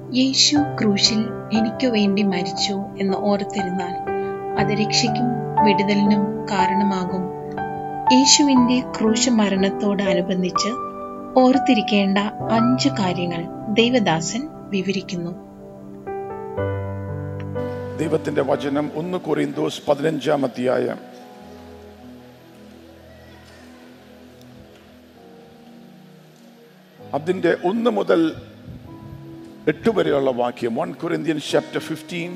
യേശു ക്രൂശിൽ എനിക്കു വേണ്ടി മരിച്ചു എന്ന് ഓർത്തിരുന്നാൽ അത് രക്ഷയ്ക്കും വിടുതലിനും കാരണമാകും യേശുവിന്റെ ക്രൂശ മരണത്തോടനുബന്ധിച്ച് ഓർത്തിരിക്കേണ്ട അഞ്ച് കാര്യങ്ങൾ ദൈവദാസൻ വിവരിക്കുന്നു ദൈവത്തിന്റെ വചനം ഒന്ന് കൊറിന്തോസ് പതിനഞ്ചാം അധ്യായം അതിന്റെ ഒന്ന് മുതൽ എട്ട് വരെയുള്ള വാക്യം one Corinthian chapter fifteen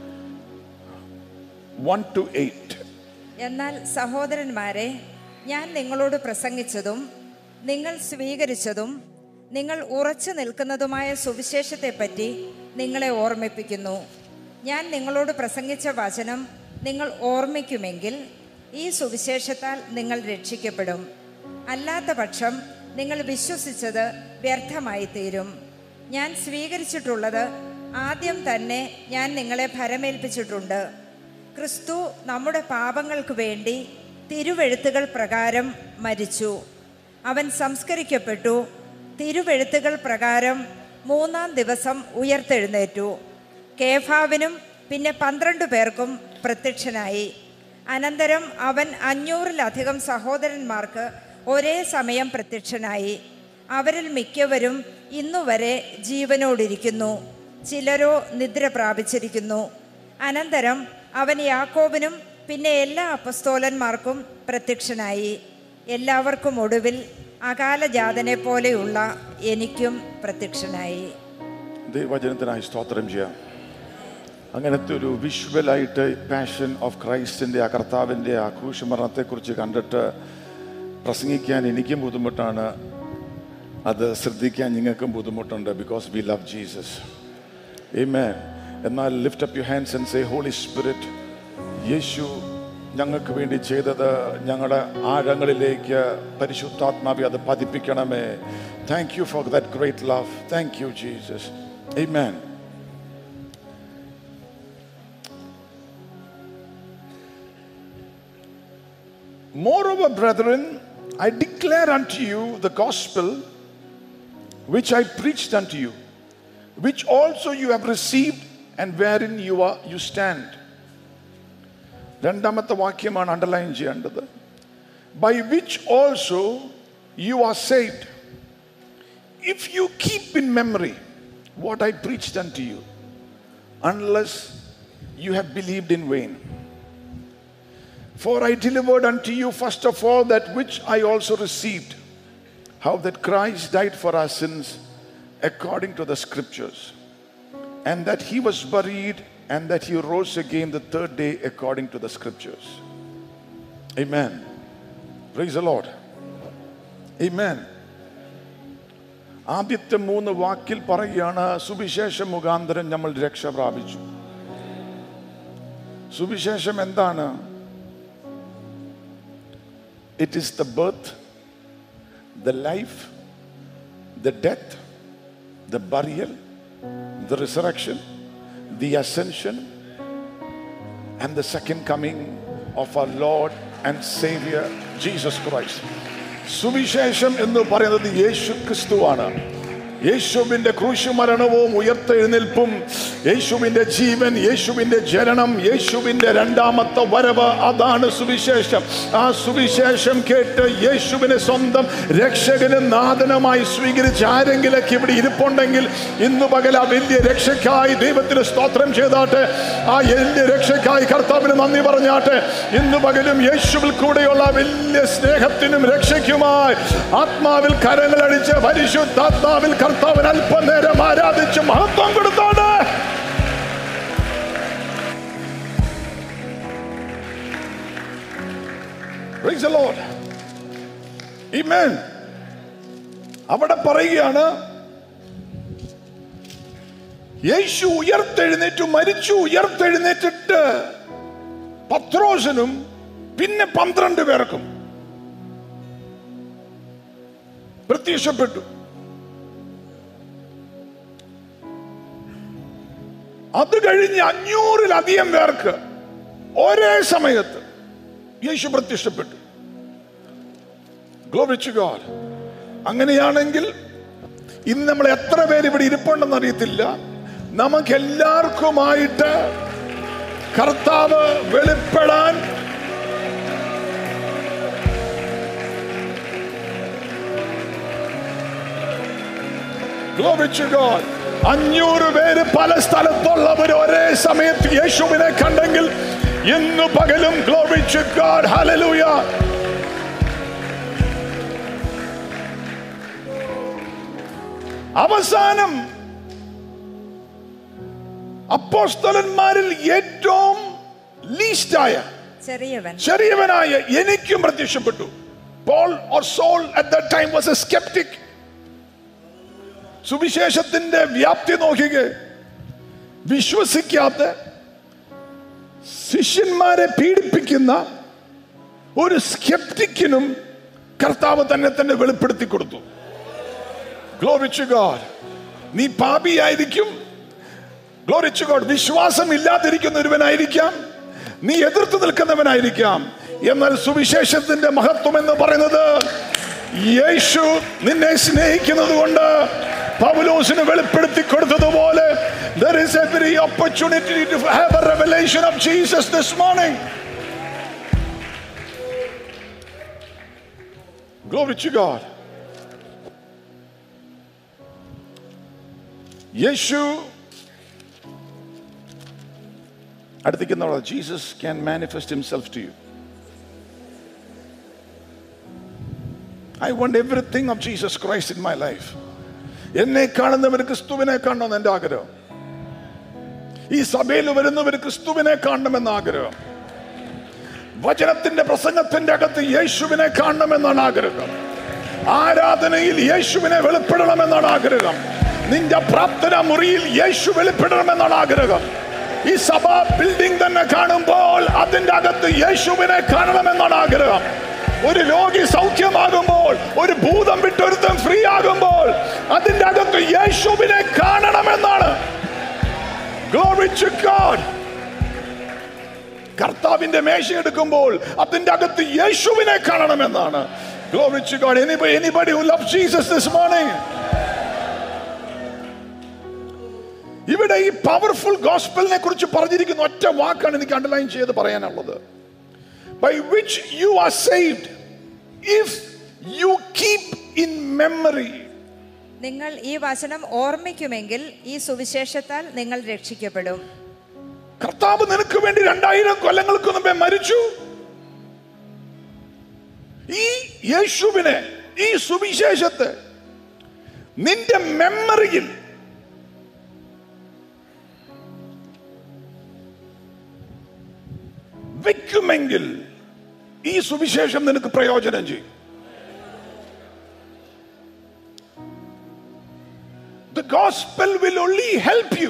one two eight എന്നാൽ സഹോദരന്മാരെ ഞാൻ നിങ്ങളോട് പ്രസംഗിച്ചതും നിങ്ങൾ സ്വീകരിച്ചതും നിങ്ങൾ ഉറച്ചു നിൽക്കുന്നതുമായ സുവിശേഷത്തെപ്പറ്റി നിങ്ങളെ ഓർമ്മിപ്പിക്കുന്നു ഞാൻ നിങ്ങളോട് പ്രസംഗിച്ച വചനം നിങ്ങൾ ഓർമ്മിക്കുമെങ്കിൽ ഈ സുവിശേഷത്താൽ നിങ്ങൾ രക്ഷിക്കപ്പെടും അല്ലാത്ത പക്ഷം നിങ്ങൾ വിശ്വസിച്ചത് വ്യർത്ഥമായി തീരും ഞാൻ സ്വീകരിച്ചിട്ടുള്ളത് ആദ്യം തന്നെ ഞാൻ നിങ്ങളെ ഭരമേൽപ്പിച്ചിട്ടുണ്ട് ക്രിസ്തു നമ്മുടെ പാപങ്ങൾക്ക് വേണ്ടി തിരുവെഴുത്തുകൾ പ്രകാരം മരിച്ചു അവൻ സംസ്കരിക്കപ്പെട്ടു തിരുവെഴുത്തുകൾ പ്രകാരം മൂന്നാം ദിവസം ഉയർത്തെഴുന്നേറ്റു കേഫാവിനും പിന്നെ പന്ത്രണ്ട് പേർക്കും പ്രത്യക്ഷനായി അനന്തരം അവൻ അഞ്ഞൂറിലധികം സഹോദരന്മാർക്ക് ഒരേ സമയം പ്രത്യക്ഷനായി അവരിൽ മിക്കവരും ഇന്നുവരെ ജീവനോടിരിക്കുന്നു ചിലരോ നിദ്ര പ്രാപിച്ചിരിക്കുന്നു അനന്തരം അവൻ യാക്കോബിനും പിന്നെ എല്ലാ അപ്പസ്തോലന്മാർക്കും പ്രത്യക്ഷനായി എല്ലാവർക്കും ഒടുവിൽ അകാലജാതനെ പോലെയുള്ള എനിക്കും പ്രത്യക്ഷനായി ദൈവവചനത്തിനായി സ്തോത്രം ചെയ്യാം അങ്ങനത്തെ ഒരു വിഷ്വലായിട്ട് പാഷൻ ഓഫ് ക്രൈസ്റ്റിൻ്റെ ആ കർത്താവിൻ്റെ ആ ക്രൂശമരണത്തെക്കുറിച്ച് കണ്ടിട്ട് പ്രസംഗിക്കാൻ എനിക്കും ബുദ്ധിമുട്ടാണ് അത് ശ്രദ്ധിക്കാൻ നിങ്ങൾക്കും ബുദ്ധിമുട്ടുണ്ട് because we love Jesus Amen. എന്നാൽ lift up you hands and say holy spirit Yesu ഞങ്ങൾക്ക് വേണ്ടി ചെയ്തത് ഞങ്ങളുടെ ആഴങ്ങളിലേക്ക് പരിശുദ്ധാത്മാവി അത് പതിപ്പിക്കണമേ thank you for that great love thank you Jesus Amen. Moreover, brethren, I declare unto you the gospel which I preached unto you, which also you have received and wherein you are you stand. രണ്ടാമത്തെ വാക്യമാണ് underline ചെയ്യേണ്ടത് by which also you are saved if you keep in memory what I preached unto you unless you have believed in vain For I delivered unto you first of all that which I also received, how that Christ died for our sins according to the scriptures, and that he was buried, and that he rose again the third day according to the scriptures. Amen. Praise the Lord. Amen. ആദ്യത്തെ മൂന്ന് വാക്കിൽ പറയുകയാണ് സുവിശേഷം മുഖാന്തരം നമ്മൾ രക്ഷ പ്രാപിച്ചു സുവിശേഷം എന്താണ് It is the birth, the life, the death, the burial, the resurrection, the ascension, and the second coming of our Lord and Savior Jesus Christ. സുവിശേഷം എന്ന് പറയുന്നത് യേശു ക്രിസ്തുവാണ് യേശുവിന്റെ ക്രൂശുമരണവും ഉയർത്തെഴുന്നേൽപ്പും യേശുവിന്റെ ജീവൻ യേശുവിന്റെ ജനനം യേശുവിന്റെ രണ്ടാമത്തെ വരവ് അതാണ് സുവിശേഷം ആ സുവിശേഷം കേട്ട് യേശുവിനെ സ്വന്തം രക്ഷകനും നാഥനുമായി സ്വീകരിച്ച് ആരെങ്കിലൊക്കെ ഇവിടെ ഇരിപ്പുണ്ടെങ്കിൽ ഇന്ന് പകൽ ആ വലിയ രക്ഷയ്ക്കായി ദൈവത്തിന് സ്തോത്രം ചെയ്താട്ടെ ആ വലിയ രക്ഷയ്ക്കായി കർത്താവിന് നന്ദി പറഞ്ഞാട്ടെ ഇന്ന് പകലും യേശുവിൽ കൂടെയുള്ള വലിയ സ്നേഹത്തിനും രക്ഷയ്ക്കുമായി ആത്മാവിൽ കരങ്ങളടിച്ച് പരിശുദ്ധാത്മാവിൽ കർത്താവിന് അല്പനേരം ആരാധിച്ച് മഹത്വം കൊടുത്താണ് Praise the Lord. Amen. അവിടെ പറയുകയാണ് യേശു ഉയർത്തെഴുന്നേറ്റു മരിച്ചു ഉയർത്തെഴുന്നേറ്റിട്ട് പത്രോസിനും പിന്നെ പന്ത്രണ്ട് പേർക്കും പ്രത്യക്ഷപ്പെട്ടു അത് കഴിഞ്ഞ് അഞ്ഞൂറിലധികം പേർക്ക് ഒരേ സമയത്ത് യേശു പ്രത്യക്ഷപ്പെട്ടു Glory to God. അങ്ങനെയാണെങ്കിൽ ഇന്ന് നമ്മൾ എത്ര പേര് ഇവിടെ ഇരിപ്പുണ്ടെന്ന് അറിയത്തില്ല നമുക്ക് എല്ലാവർക്കുമായിട്ട് കർത്താവ് വെളിപ്പെടാൻ Glory to God. അഞ്ഞൂറ് പേര് പല സ്ഥലത്തുള്ളവർ ഒരേ സമയത്ത് യേശുവിനെ കണ്ടെങ്കിൽ ഇന്ന് പകലും Glory to God. Hallelujah. അവസാനം അപ്പോസ്തലന്മാരിൽ ഏറ്റവും ലീസ്റ്റായ ചെറിയവൻ ചെറിയവനായ എനിക്കും പ്രത്യക്ഷപ്പെട്ടു Paul or Saul at the time was a skeptic സുവിശേഷത്തിന്റെ വ്യാപ്തി നോക്കുക വിശ്വസിക്കാത്ത ശിഷ്യന്മാരെ പീഡിപ്പിക്കുന്ന ഒരു സ്കെപ്റ്റിക്കിനും കർത്താവ് തന്നെ തന്നെ വെളിപ്പെടുത്തി കൊടുത്തു Glory to God. നീ പാപിയായിരിക്കും Glory to God. വിശ്വാസം ഇല്ലാതിരിക്കുന്ന ഒരുവനായിരിക്കാം നീ എതിർത്ത് നിൽക്കുന്നവനായിരിക്കാം എന്നാൽ സുവിശേഷത്തിന്റെ മഹത്വം എന്ന് പറയുന്നത് യേശു നിന്നെ സ്നേഹിക്കുന്നത് കൊണ്ട് പൗലോസിന് വെളിപ്പെടുത്തി കൊടുത്തതുപോലെ there is every opportunity to have a revelation of Jesus this morning glory to God Yesu അടുത്തേക്ക് Jesus can manifest himself to you I want everything of Jesus Christ in my life എന്നെ കാണുന്നവർ ക്രിസ്തുവിനെ കാണണമെന്ന് എൻ്റെ ആഗ്രഹം ഈ സഭയിൽ വരുന്നവർ ക്രിസ്തുവിനെ കാണണമെന്ന് ആഗ്രഹം വചനത്തിന്റെ പ്രസംഗത്തിന്റെ അകത്ത് യേശുവിനെ കാണണമെന്നാണ് ആഗ്രഹം ആരാധനയിൽ യേശുവിനെ വെളിപ്പെടണമെന്നാണ് ആഗ്രഹം നിന്റെ പ്രാർത്ഥന മുറിയിൽ യേശു വെളിപ്പെടണമെന്നാണ് ആഗ്രഹം ഈ സഭാ ബിൽഡിംഗ് തന്നെ കാണുമ്പോൾ അതിന്റെ അകത്ത് യേശുവിനെ കാണണമെന്നാണ് ആഗ്രഹം ഒരു രോഗി സൗഖ്യമാകുമ്പോൾ ഒരു ഭൂതം വിട്ടൊരുത്തം ഫ്രീ ആകുമ്പോൾ അതിന്റെ അകത്ത് യേശുവിനെ കാണണമെന്നാണ് Glory to God. കർത്താവിന്റെ മേശ എടുക്കുമ്പോൾ അതിന്റെ അകത്ത് യേശുവിനെ കാണണമെന്നാണ് Glory to God. Anybody, anybody who loves Jesus this morning? ഇവിടെ ഈ പവർഫുൾ ഗോസ്പലിനെ കുറിച്ച് പറഞ്ഞിരിക്കുന്ന ഒറ്റ വാക്കാണ് എനിക്ക് അണ്ടർലൈൻ ചെയ്ത് പറയാനുള്ളത് by which you are saved if you keep in memory നിങ്ങൾ ഈ വചനം ഓർമ്മിക്കുമെങ്കിൽ ഈ സുവിശേഷത്താൽ നിങ്ങൾ രക്ഷിക്കപ്പെടും കർത്താവ് നിനക്ക് വേണ്ടി രണ്ടായിരം കൊല്ലങ്ങൾക്ക് മുമ്പേ മരിച്ചു ഈ യേശുവിനെ ഈ സുവിശേഷത്തെ നിന്റെ മെമ്മറിയിൽ വെക്കുമെങ്കിൽ ഈ സുവിശേഷം നിനക്ക് പ്രയോജനം ചെയ്യും The gospel will only help you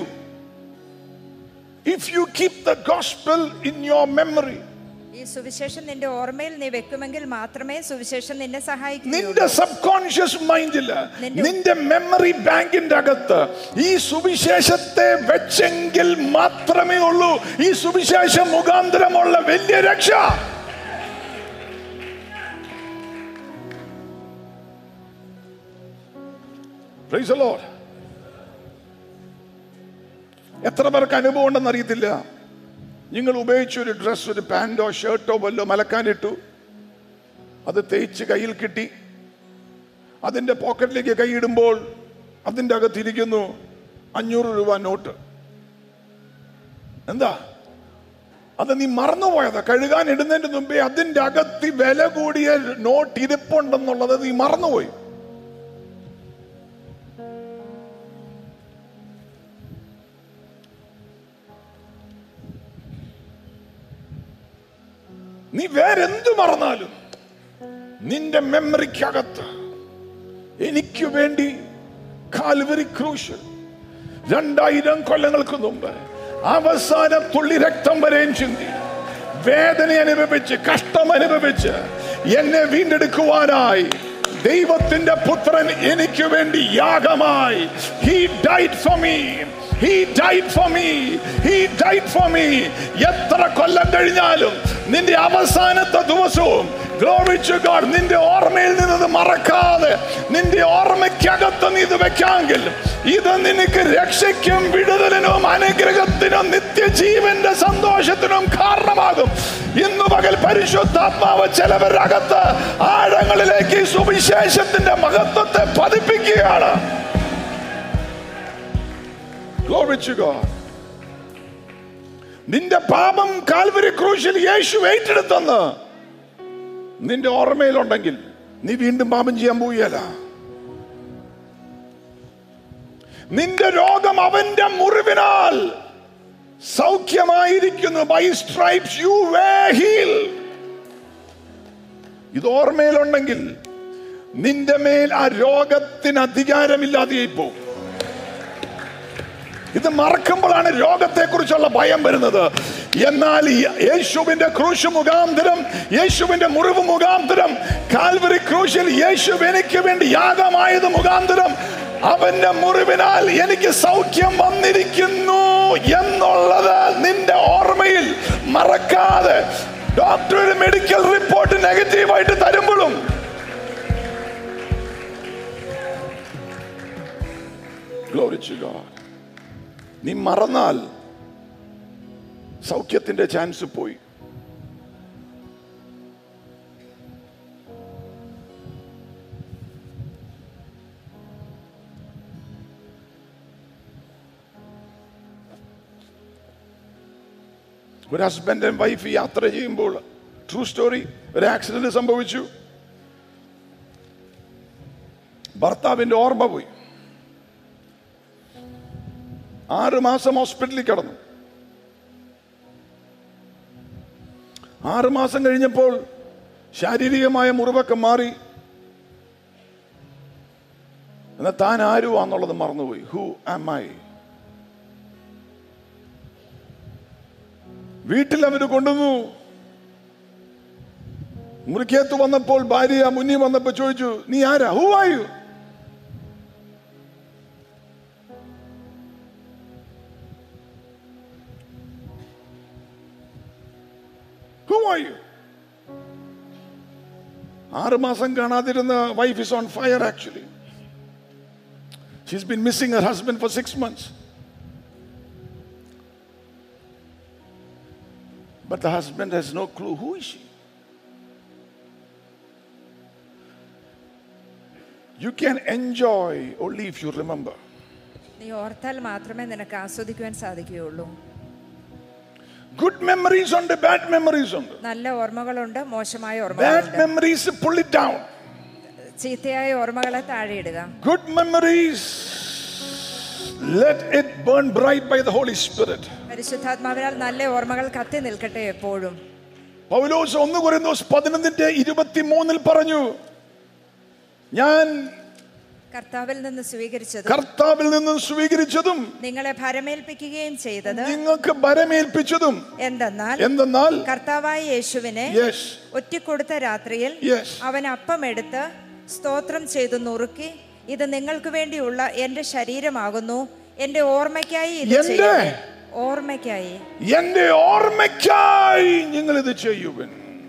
if you keep the gospel in your memory. ഈ സുവിശേഷം നിന്റെ ഓർമ്മയിൽ നീ വെക്കുമെങ്കിൽ മാത്രമേ സുവിശേഷം നിന്നെ സഹായിക്കുകയുള്ളൂ നിന്റെ സബ് കോൺഷ്യസ് മൈൻഡില് നിന്റെ- നിന്റെ മെമ്മറി ബാങ്കിന്റെ അകത്ത് ഈ സുവിശേഷത്തെ വെച്ചെങ്കിൽ മാത്രമേ ഉള്ളൂ ഈ സുവിശേഷം മുഖാന്തരമുള്ള വലിയ രക്ഷ Praise the Lord. എത്ര പേർക്ക് അനുഭവം ഉണ്ടെന്ന് അറിയത്തില്ല നിങ്ങൾ ഉപയോഗിച്ച ഒരു ഡ്രസ് ഒരു പാൻറ്റോ ഷർട്ടോ വല്ലോ മലക്കാനിട്ടു അത് തേച്ച് കയ്യിൽ കിട്ടി അതിന്റെ പോക്കറ്റിലേക്ക് കൈയിടുമ്പോൾ അതിന്റെ അകത്തിരിക്കുന്നു അഞ്ഞൂറ് രൂപ നോട്ട് എന്താ അത് നീ മറന്നുപോയതാ കഴുകാൻ ഇടുന്നതിന് മുമ്പേ അതിന്റെ അകത്ത് വില കൂടിയ നോട്ട് ഇരിപ്പുണ്ടെന്നുള്ളത് നീ മറന്നുപോയി നീ വേറെന്തു മറന്നാലും നിന്റെ മെമ്മറിക്കകത്ത് എനിക്ക് വേണ്ടി കാൽവരി ക്രൂശ് രണ്ടായിരം കൊല്ലങ്ങൾക്ക് മുമ്പ് അവസാന തുള്ളി രക്തം വരെയും ചിന്തി വേദന അനുഭവിച്ച് കഷ്ടം അനുഭവിച്ച് എന്നെ വീണ്ടെടുക്കുവാനായി ദൈവത്തിന്റെ പുത്രൻ എനിക്ക് വേണ്ടി യാഗമായി he died for me he died for me he died for me എത്ര കൊല്ലം കഴിഞ്ഞാലും നിന്റെ അവസാനത്തെ ദിവസവും Glory to God. നിന്റെ ഓർമ്മയിൽ നിന്ന് ഇത് മറക്കാതെ നിന്റെ ഓർമ്മയ്ക്കകത്ത് നീ ഇത് വെക്കാമെങ്കിൽ ഇത് നിനക്ക് രക്ഷയ്ക്കും വിടുതലിനും അനുഗ്രഹത്തിനും നിത്യജീവന്റെ സന്തോഷത്തിനും കാരണമാകും ഇന്ന് പകൽ പരിശുദ്ധാത്മാവ് ചിലവരുടെ അകത്ത് ആഴങ്ങളിലേക്ക് ഈ സുവിശേഷത്തിന്റെ മഹത്വത്തെ പതിപ്പിക്കുകയാണ് Glory to God. നിന്റെ പാപം കാൽവരി ക്രൂശിൽ യേശു ഏറ്റെടുത്തെന്ന് നിന്റെ ഓർമ്മയിലുണ്ടെങ്കിൽ നീ വീണ്ടും പാപം ചെയ്യാൻ പോവുകയല്ല നിന്റെ രോഗം അവന്റെ മുറിവിനാൽ സൗഖ്യമായിരിക്കുന്നു by stripes you were heal ഇത് ഓർമ്മയിലുണ്ടെങ്കിൽ നിന്റെ മേൽ ആ രോഗത്തിന് അധികാരമില്ലാതെ പോകും ഇത് മറക്കുമ്പോഴാണ് രോഗത്തെ കുറിച്ചുള്ള ഭയം വരുന്നത് എന്നാൽ ഈ യേശുവിന്റെ ക്രൂശ് മുഖാന്തരം യേശുവിന്റെ മുറിവ് മുഖാന്തരം കാൽവറി ക്രൂശിൽ യേശു എനിക്ക് വേണ്ടി യാഗമായത് മുഖാന്തരം അവന്റെ മുറിവിനാൽ എനിക്ക് സൗഖ്യം വന്നിരിക്കുന്നു എന്നുള്ളത് നിന്റെ ഓർമ്മയിൽ മറക്കാതെ ഡോക്ടർ ഒരു മെഡിക്കൽ റിപ്പോർട്ട് നെഗറ്റീവായിട്ട് തരുമ്പോഴും Glory to God. നീ മറന്നാൽ സൗഖ്യത്തിന്റെ ചാൻസ് പോയി ഒരു ഹസ്ബൻഡ് ആൻഡ് വൈഫ് യാത്ര ചെയ്യുമ്പോൾ ട്രൂ സ്റ്റോറി ഒരു ആക്സിഡന്റ് സംഭവിച്ചു ഭർത്താവിന്റെ ഓർമ്മ പോയി ആറ് മാസം ഹോസ്പിറ്റലിൽ കിടന്നു ആറ് മാസം കഴിഞ്ഞപ്പോൾ ശാരീരികമായ മുറിവൊക്കെ മാറി എന്നാൽ താൻ ആരുവാന്നുള്ളത് മറന്നുപോയി ഹു ആം ഐ വീട്ടിൽ അവര് കൊണ്ടുവന്നു മുറിക്കകത്ത് വന്നപ്പോൾ ഭാര്യ മുന്നിൽ വന്നപ്പോ ചോദിച്ചു നീ ആരാ who are you Who are you? ആറ് മാസം കാണാതിരുന്ന wife is on fire actually she's been missing her husband for six months but the husband has no clue who is she you can enjoy only if you remember നീ ഓർത്താൽ മാത്രമേ നിനക്ക് ആസ്വദിക്കുവാൻ സാധിക്കുകയുള്ളൂ good memories ഉണ്ട് bad memories ഉണ്ട് നല്ല ഓർമ്മകളുണ്ട് മോശമായ ബാഡ് ഓർമ്മകളുണ്ട് മെമ്മറീസ് പുൾ ഇറ്റ് ഡൗൺ ചീത്തയായ ഓർമ്മകളെ താഴെയിടുക Good memories, let it burn bright by the Holy Spirit. പരിശുദ്ധാത്മാവിനാൽ നല്ല ഓർമ്മകൾ കത്തി നിൽക്കട്ടെ എപ്പോഴും പൗലോസ് ഒന്ന് കുറയുന്നോസ് പതിനൊന്നിന്റെ ഇരുപത്തിമൂന്നിൽ പറഞ്ഞു ഞാൻ കർത്താവിൽ നിന്ന് സ്വീകരിച്ചത് കർത്താവിൽ നിന്നും സ്വീകരിച്ചതും നിങ്ങളെ ഭരമേൽപ്പിക്കുകയും ചെയ്തത് നിങ്ങൾക്ക് ഭരമേൽപ്പിച്ചതും എന്തെന്നാൽ എന്തെന്നാൽ കർത്താവായ യേശുവിനെ യെസ് ഒറ്റിക്കൊടുത്ത രാത്രിയിൽ യെസ് അവൻ അപ്പമെടുത്ത് സ്തോത്രം ചെയ്തു നുറുക്കി ഇത് നിങ്ങൾക്ക് വേണ്ടിയുള്ള എന്റെ ശരീരമാകുന്നു എന്റെ ഓർമ്മയ്ക്കായി ഇത് എന്റെ? ചെയ്യുവിൻ. ഓർമ്മയ്ക്കായി എന്റെ ഓർമ്മയ്ക്കായി നിങ്ങൾ ഇത് ചെയ്യുവൻ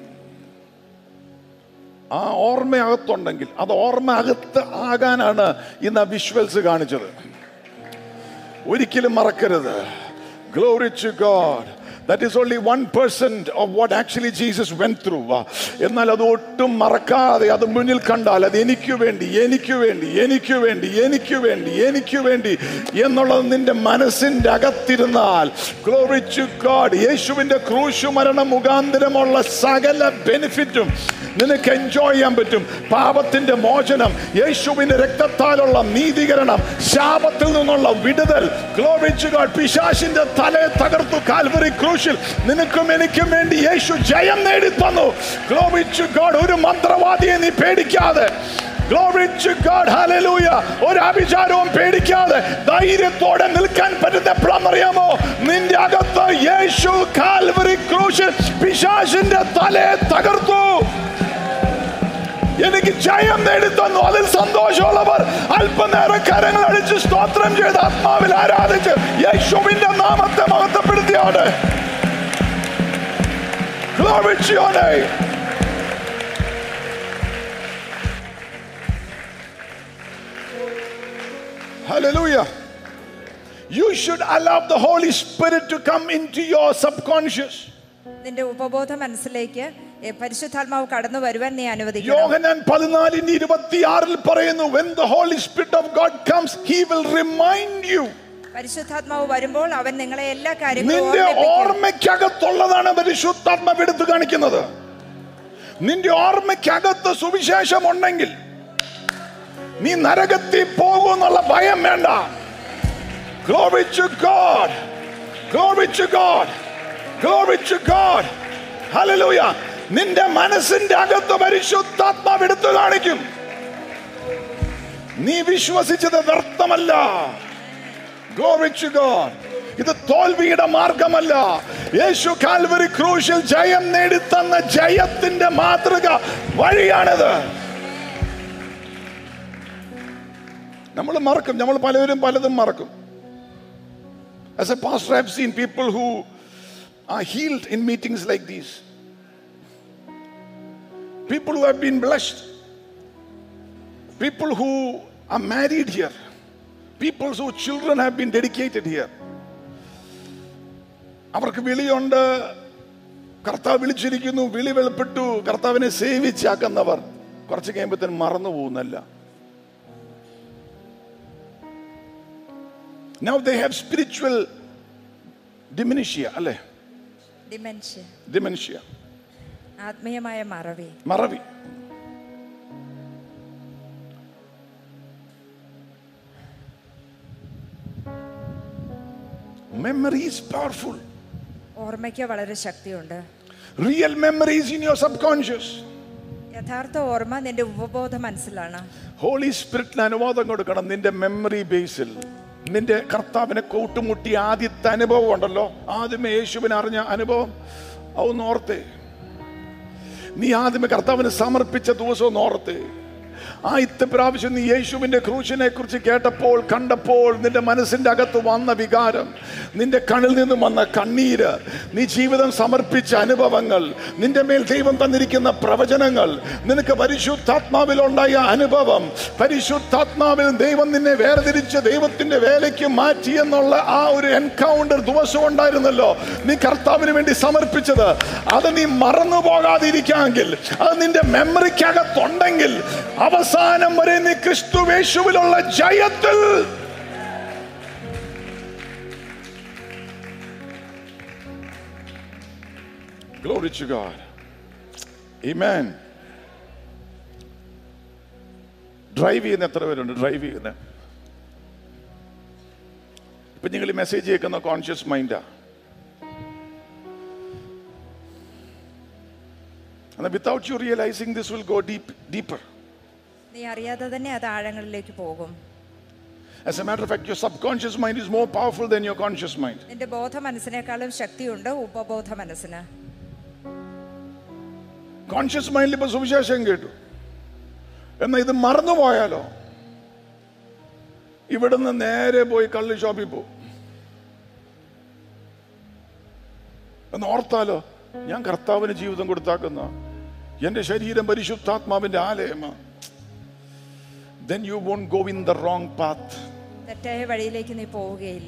ആ ഓർമ്മ അകത്തുണ്ടെങ്കിൽ അത് ഓർമ്മ അകത്ത് ആകാനാണ് ഇന്ന് ആ വിഷ്വൽസ് കാണിച്ചത് ഒരിക്കലും മറക്കരുത് glory to God that is only one percent of what actually Jesus went through എന്നാൽ അത് ഒട്ടും മറക്കാതെ അത് മുന്നിൽ കണ്ടാൽ അത് എനിക്ക് വേണ്ടി എനിക്ക് വേണ്ടി എനിക്ക് വേണ്ടി എനിക്ക് വേണ്ടി എനിക്ക് വേണ്ടി എന്നുള്ളത് നിന്റെ മനസ്സിന്റെ അകത്തിരുന്നാൽ ഗ്ലോറി ടു ഗോഡ് യേശുവിന്റെ ക്രൂശു മരണം മുഖാന്തരമുള്ള സകല ബെനിഫിറ്റും നിനക്ക് എൻജോയ് ചെയ്യാൻ പറ്റും പാപത്തിന്റെ മോചനം യേശുവിന്റെ രക്തത്താലുള്ള നീതീകരണം ശാപത്തിൽ നിന്നുള്ള വിടുതൽ ഗ്ലോറി ടു ഗോഡ് പിശാശിന്റെ തലയെ തകർത്തു കാൽവറി ക്രൂശിൽ നിനക്കും എനിക്കും വേണ്ടി യേശു ജയം നേടി തന്നു ഗ്ലോറി ടു ഗോഡ് ഒരു മന്ത്രവാദിയെ നീ പേടിക്കാതെ Glory to God, hallelujah. ഒരു അഭിചാരവും പേടിക്കാതെ ധൈര്യത്തോടെ നിൽക്കാൻ പറ്റുന്ന എപ്പോഴാണെന്നറിയാമോ നിന്റെ അകത്ത് യേശു കാൽവറി ക്രൂശിൽ പിശാശിന്റെ തലയെ തകർത്തു എനിക്ക് ജയം നേടിത്തന്നു അതിൽ സന്തോഷമുള്ളവർ അല്പനേരം കരങ്ങൾ അടിച്ച് സ്തോത്രം ചെയ്ത് ആത്മാവിൽ ആരാധിച്ച് യേശുവിന്റെ നാമത്തെ മഹത്വപ്പെടുത്തിയാണ് Glory to your name. Hallelujah. You should allow the Holy Spirit to come into your subconscious. നിന്റെ ഉപബോധ മനസ്സിലേക്ക് ഏ, പരിശുദ്ധാത്മാവ് കടന്നു വരുവാൻ നീ അനുവദിക്കണം യോഹനാൻ പതിനാലിന് ഇരുപത്തിയാറിൽ പറയുന്നു when the Holy Spirit of God comes he will remind you പരിശുദ്ധാത്മാവ് വരുമ്പോൾ അവൻ നിങ്ങളെ എല്ലാ കാര്യങ്ങളും നിന്റെ ഓർമ്മിപ്പിക്കും. ഓർമ്മയ്ക്കകത്തുള്ളതാണ് പരിശുദ്ധാത്മാവ് എടുത്തു കാണിക്കുന്നത് നിന്റെ ഓർമ്മയ്ക്കകത്ത് സുവിശേഷം ഉണ്ടെങ്കിൽ നീ നരകത്തിൽ പോകുമെന്നുള്ള ഭയം വേണ്ട Glory to God. Glory to God. Glory to God. Hallelujah. നിന്റെ മനസ്സിന്റെ അകത്ത് പരിശുദ്ധാത്മാവ് എടുത്തു കാണിക്കും നീ വിശ്വസിച്ചത് വ്യർത്ഥമല്ല Glory to God. ഇത് തോൽവിയുടെ മാർഗമല്ല യേശു കാൽവരി ക്രൂശിൽ ജയം നേടിത്തന്ന ജയത്തിന്റെ മാതൃക വഴിയാണിത് നമ്മൾ മറക്കും നമ്മൾ പലവരും പലതും മറക്കും As a pastor, I've seen people who are healed in meetings like these. People who have been blessed. People who are married here. People whose children have been dedicated here. അവർക്ക് വിളിയുണ്ട് കർത്താവ് വിളിച്ചിരിക്കുന്നു വിളി വെളിപ്പെട്ടു കർത്താവിനെ സേവിച്ചാക്കുന്നവർ കുറച്ച് കഴിയുമ്പോഴത്തേനും മറന്നു പോകുന്നല്ല Now they have spiritual dementia, അല്ലേ dementia dementia, ആത്മീയമായ മറവി മറവി Memory is powerful. ഓർമ്മയ്ക്ക് വളരെ ശക്തിയുണ്ട് Real memory is in your subconscious. യഥാർത്ഥ ഓർമ്മ നിന്റെ ഉപബോധ മനസ്സിലാണ് ഹോളി സ്പിരിറ്റിന് അനുവാദം കൊടുക്കണം നിന്റെ മെമ്മറി ബേസിൽ നിന്റെ കർത്താവിനെ കൂട്ടുമുട്ടിയ ആദ്യത്തെ അനുഭവം ഉണ്ടല്ലോ ആദ്യമേ യേശുവിനെ അറിഞ്ഞ അനുഭവം അതൊന്ന് ഓർത്തേ നീ ആദ്യമേ കർത്താവിന് സമർപ്പിച്ച ദിവസം ഒന്ന് ഓർത്തേ ആദ്യത്തെ പ്രാവശ്യം നീ യേശുവിന്റെ ക്രൂശിനെ കുറിച്ച് കേട്ടപ്പോൾ കണ്ടപ്പോൾ നിന്റെ മനസ്സിന്റെ അകത്ത് വന്ന വികാരം നിന്റെ കണ്ണിൽ നിന്നും വന്ന കണ്ണീര് നീ ജീവിതം സമർപ്പിച്ച അനുഭവങ്ങൾ നിന്റെ മേൽ ദൈവം തന്നിരിക്കുന്ന പ്രവചനങ്ങൾ നിനക്ക് പരിശുദ്ധാത്മാവിൽ ഉണ്ടായ അനുഭവം പരിശുദ്ധാത്മാവിൽ ദൈവം നിന്നെ വേർതിരിച്ച് ദൈവത്തിന്റെ വേലയ്ക്ക് മാറ്റി എന്നുള്ള ആ ഒരു എൻകൗണ്ടർ ദിവസം ഉണ്ടായിരുന്നല്ലോ നീ കർത്താവിന് വേണ്ടി സമർപ്പിച്ചത് അത് നീ മറന്നു പോകാതിരിക്കാമെങ്കിൽ അത് നിന്റെ മെമ്മറിക്കകത്തുണ്ടെങ്കിൽ അവസാനം വരെ നീ ക്രിസ്തുവേശുവിലുള്ള ജയത്തിൽ Glory to God. Amen. Drive ചെയ്യുന്ന എത്ര പേരുണ്ട് ഡ്രൈവ് ചെയ്യുന്ന ഇപ്പൊ നിങ്ങൾ ഈ മെസ്സേജ് കേൾക്കുന്ന കോൺഷ്യസ് മൈൻഡാ without you realising this will go deep deeper നീ അറിയാതെ തന്നെ അത് ആഴങ്ങളിലേക്ക് പോകും As a matter of fact, your subconscious mind is more powerful than your conscious mind. നിന്റെ ബോധ മനസ്സിനേക്കാളും ശക്തിയുണ്ട് ഉപബോധ മനസ്സിന് കോൺഷ്യസ് മൈൻഡിൽ ഇപ്പൊ സുവിശേഷം കേട്ടു എന്നാൽ ഇത് മറന്നുപോയാലോ ഇവിടുന്ന് നേരെ പോയി കള്ള് ഷോപ്പിൽ പോകും എന്ന് ഓർത്താലോ ഞാൻ കർത്താവിന് ജീവിതം കൊടുത്താക്കുന്ന എന്റെ ശരീരം പരിശുദ്ധാത്മാവിന്റെ ആലയമാ then you won't go in the wrong path തെറ്റായ വഴിയിലേക്ക് നീ പോവുകയില്ല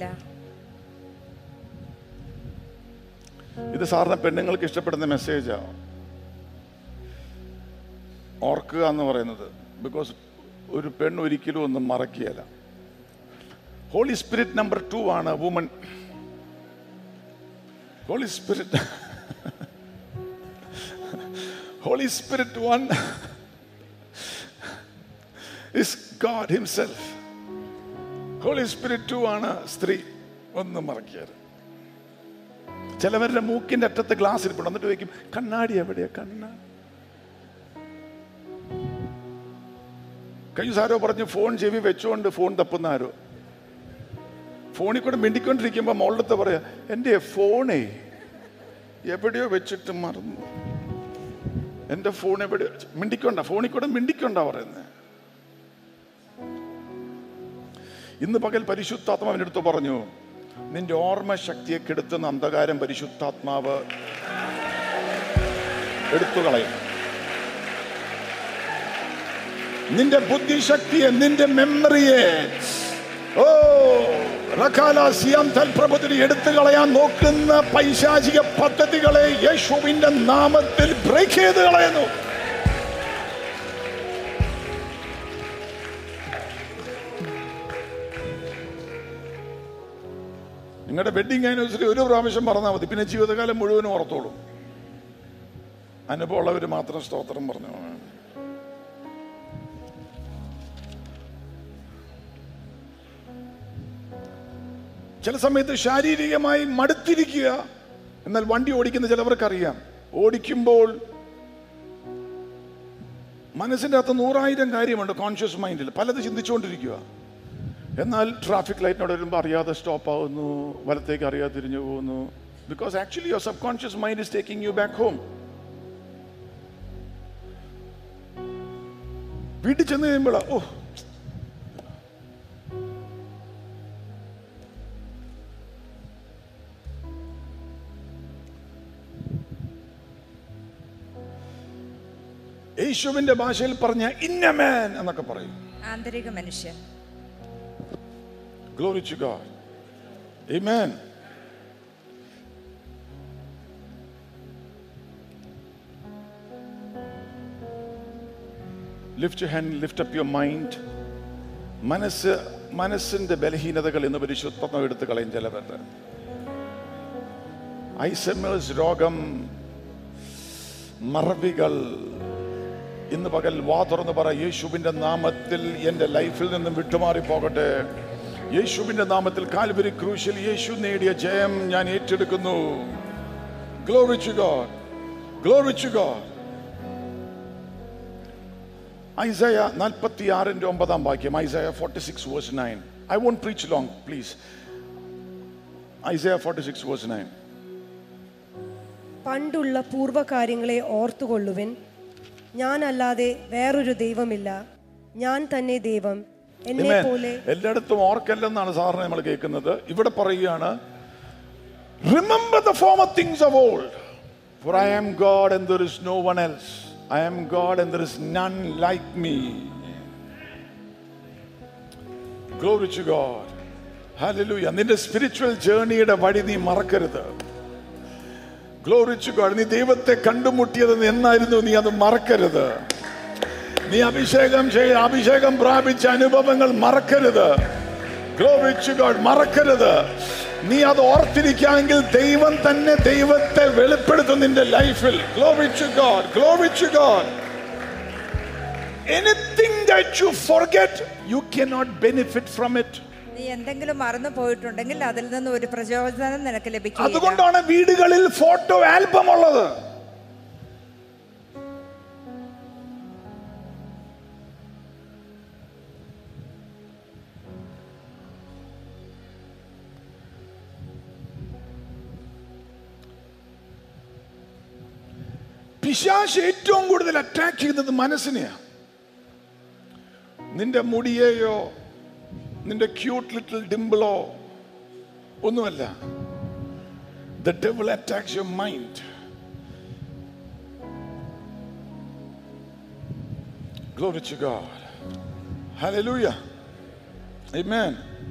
ഇത് സാറിന് പെണ്ണുങ്ങൾക്ക് ഇഷ്ടപ്പെടുന്ന മെസ്സേജാ ഓർക്കുക എന്ന് പറയുന്നത് ബിക്കോസ് ഒരു പെണ്ണ് ഒരിക്കലും ഒന്നും മറക്കുകയല്ല ഹോളി സ്പിരിറ്റ് നമ്പർ ടു ആണ് woman holy spirit holy spirit one is God himself holy spirit two ആണ് സ്ത്രീ ഒന്നും മറക്കിയത് ചിലവരുടെ മൂക്കിന്റെ അറ്റത്ത് ഗ്ലാസ് ഇരിപ്പുണ്ട് എന്നിട്ട് ചോദിക്കും കണ്ണാടി എവിടെയാ കണ്ണ കഴിഞ്ഞ ആരോ പറഞ്ഞു ഫോൺ ചെവി വെച്ചുകൊണ്ട് ഫോൺ തപ്പുന്ന ആരോ ഫോണിൽ കൂടെ മിണ്ടിക്കൊണ്ടിരിക്കുമ്പോ മോളത്തെ പറയാ എന്റെ ഫോണേ എവിടെയോ വെച്ചിട്ട് മറന്നു എന്റെ ഫോൺ എവിടെയോ മിണ്ടിക്കൊണ്ട ഫോണിൽ കൂടെ മിണ്ടിക്കൊണ്ടാ പറയുന്നത് ഇന്ന് പകൽ പരിശുദ്ധാത്മാവിന്റെ അടുത്ത് പറഞ്ഞു നിന്റെ ഓർമ്മ ശക്തിയെ കെടുത്തുന്ന അന്ധകാരം പരിശുദ്ധാത്മാവ് എടുത്തു കളയും നിന്റെ ബുദ്ധിശക്തിയെ നിന്റെ മെമ്മറിയെ ഓ റക്കാലാസിയാം തൽപ്രഭുതിനെ എടുത്തു കളയാൻ നോക്കുന്ന പൈശാചിക പദ്ധതികളെ യേശുവിന്റെ നാമത്തിൽ ബ്രേക്ക് ചെയ്ത് കളയുന്നു നിങ്ങളുടെ വെഡിങ് ആനിവേഴ്സറി ഒരു പ്രാവശ്യം പറഞ്ഞാൽ മതി പിന്നെ ജീവിതകാലം മുഴുവനും ഓർത്തോളും അനുഭവമുള്ളവർ മാത്രം സ്തോത്രം പറഞ്ഞു ചില സമയത്ത് ശാരീരികമായി മടുത്തിരിക്കുക എന്നാൽ വണ്ടി ഓടിക്കുന്ന ചിലവർക്കറിയാം ഓടിക്കുമ്പോൾ മനസ്സിൻ്റെ അകത്ത് നൂറായിരം കാര്യമുണ്ട് കോൺഷ്യസ് മൈൻഡിൽ പലത് ചിന്തിച്ചുകൊണ്ടിരിക്കുക എന്നാൽ ട്രാഫിക് ലൈറ്റിനോട് വരുമ്പോൾ അറിയാതെ സ്റ്റോപ്പ് ആവുന്നു വലത്തേക്ക് അറിയാതെ തിരിഞ്ഞു പോകുന്നു because actually your subconscious mind is taking you back home വീട്ടിൽ ചെന്ന് കഴിയുമ്പോൾ ഓ യേശുവിന്റെ ഭാഷയിൽ പറഞ്ഞ ഇന്നമേൻ എന്നൊക്കെ പറയും ആന്തരിക മനുഷ്യൻ Glory to God. Amen. Lift your hand, lift up your mind. മനസ്സ് മനസ്സിന്റെ ബലഹീനതകൾ എന്ന് പരിശുദ്ധം എടുത്ത് കളയും ചിലവരുടെ ഐസമേഴ്സ് രോഗം മറവികൾ ഇന്ന് പകൽ വാ തുറന്ന് പറ യേശുവിന്റെ നാമത്തിൽ എൻ്റെ ലൈഫിൽ നിന്നും വിട്ടുമാറി പോകട്ടെ യേശുവിന്റെ നാമത്തിൽ കാൽവരി ക്രൂശിൽ യേശു നേടിയ ജയം ഞാൻ ഏറ്റെടുക്കുന്നു Glory to God. Glory to God. Isaiah നാൽപ്പത്തി ആറിന്റെ ഒമ്പതാം വാക്യം Isaiah forty six verse nine I want preach long please Isaiah forty six verse nine പണ്ടുള്ള പൂർവ്വകാര്യങ്ങളെ ഓർത്തുകൊള്ളുവിൻ ഞാനല്ലാതെ വേറൊരു ദൈവമില്ല ഞാൻ തന്നെ ദൈവം എന്നെ Amen. പോലെ എല്ലായിടത്തും ഓർക്കല്ലെന്നാണ് സാധാരണ നമ്മൾ കേൾക്കുന്നത് ഇവിടെ പറയുകയാണ് remember the former things of old for I am God and there is no one else I am God and there is none like me glory to God hallelujah നിന്റെ സ്പിരിച്വൽ ജേർണിയുടെ വഴി നീ മറക്കരുത് ഗ്ലോറി ടു ഗോഡ് നീ ദൈവത്തെ കണ്ടുമുട്ടിയത് എന്നായിരുന്നു നീ അത് മറക്കരുത് നീ അഭിഷേകം ചെയ്ത് അഭിഷേകം പ്രാപിച്ച അനുഭവങ്ങൾ മറക്കരുത് Glory to God. മറക്കരുത് നീ അത് ഓർത്തിരിക്കാമെങ്കിൽ ദൈവം തന്നെ ദൈവത്തെ വെളിപ്പെടുത്തും നിന്റെ ലൈഫിൽ glory to God glory to God anything that you forget you cannot benefit from it നീ എന്തെങ്കിലും മറന്നു പോയിട്ടുണ്ടെങ്കിൽ അതിൽ നിന്ന് ഒരു പ്രചോദനം നിനക്ക് ലഭിക്കും അതുകൊണ്ടാണ് വീടുകളിൽ ഫോട്ടോ ആൽബം ഉള്ളത് പിശാശ് ഏറ്റവും കൂടുതൽ അറ്റാക്ക് ചെയ്യുന്നത് മനസ്സിനെയാണ് നിന്റെ മുടിയെയോ നിന്റെ ക്യൂട്ട് ലിറ്റിൽ ഡിംപിളോ ഒന്നുമല്ല The devil attacks your mind. Glory to God. Hallelujah. Amen.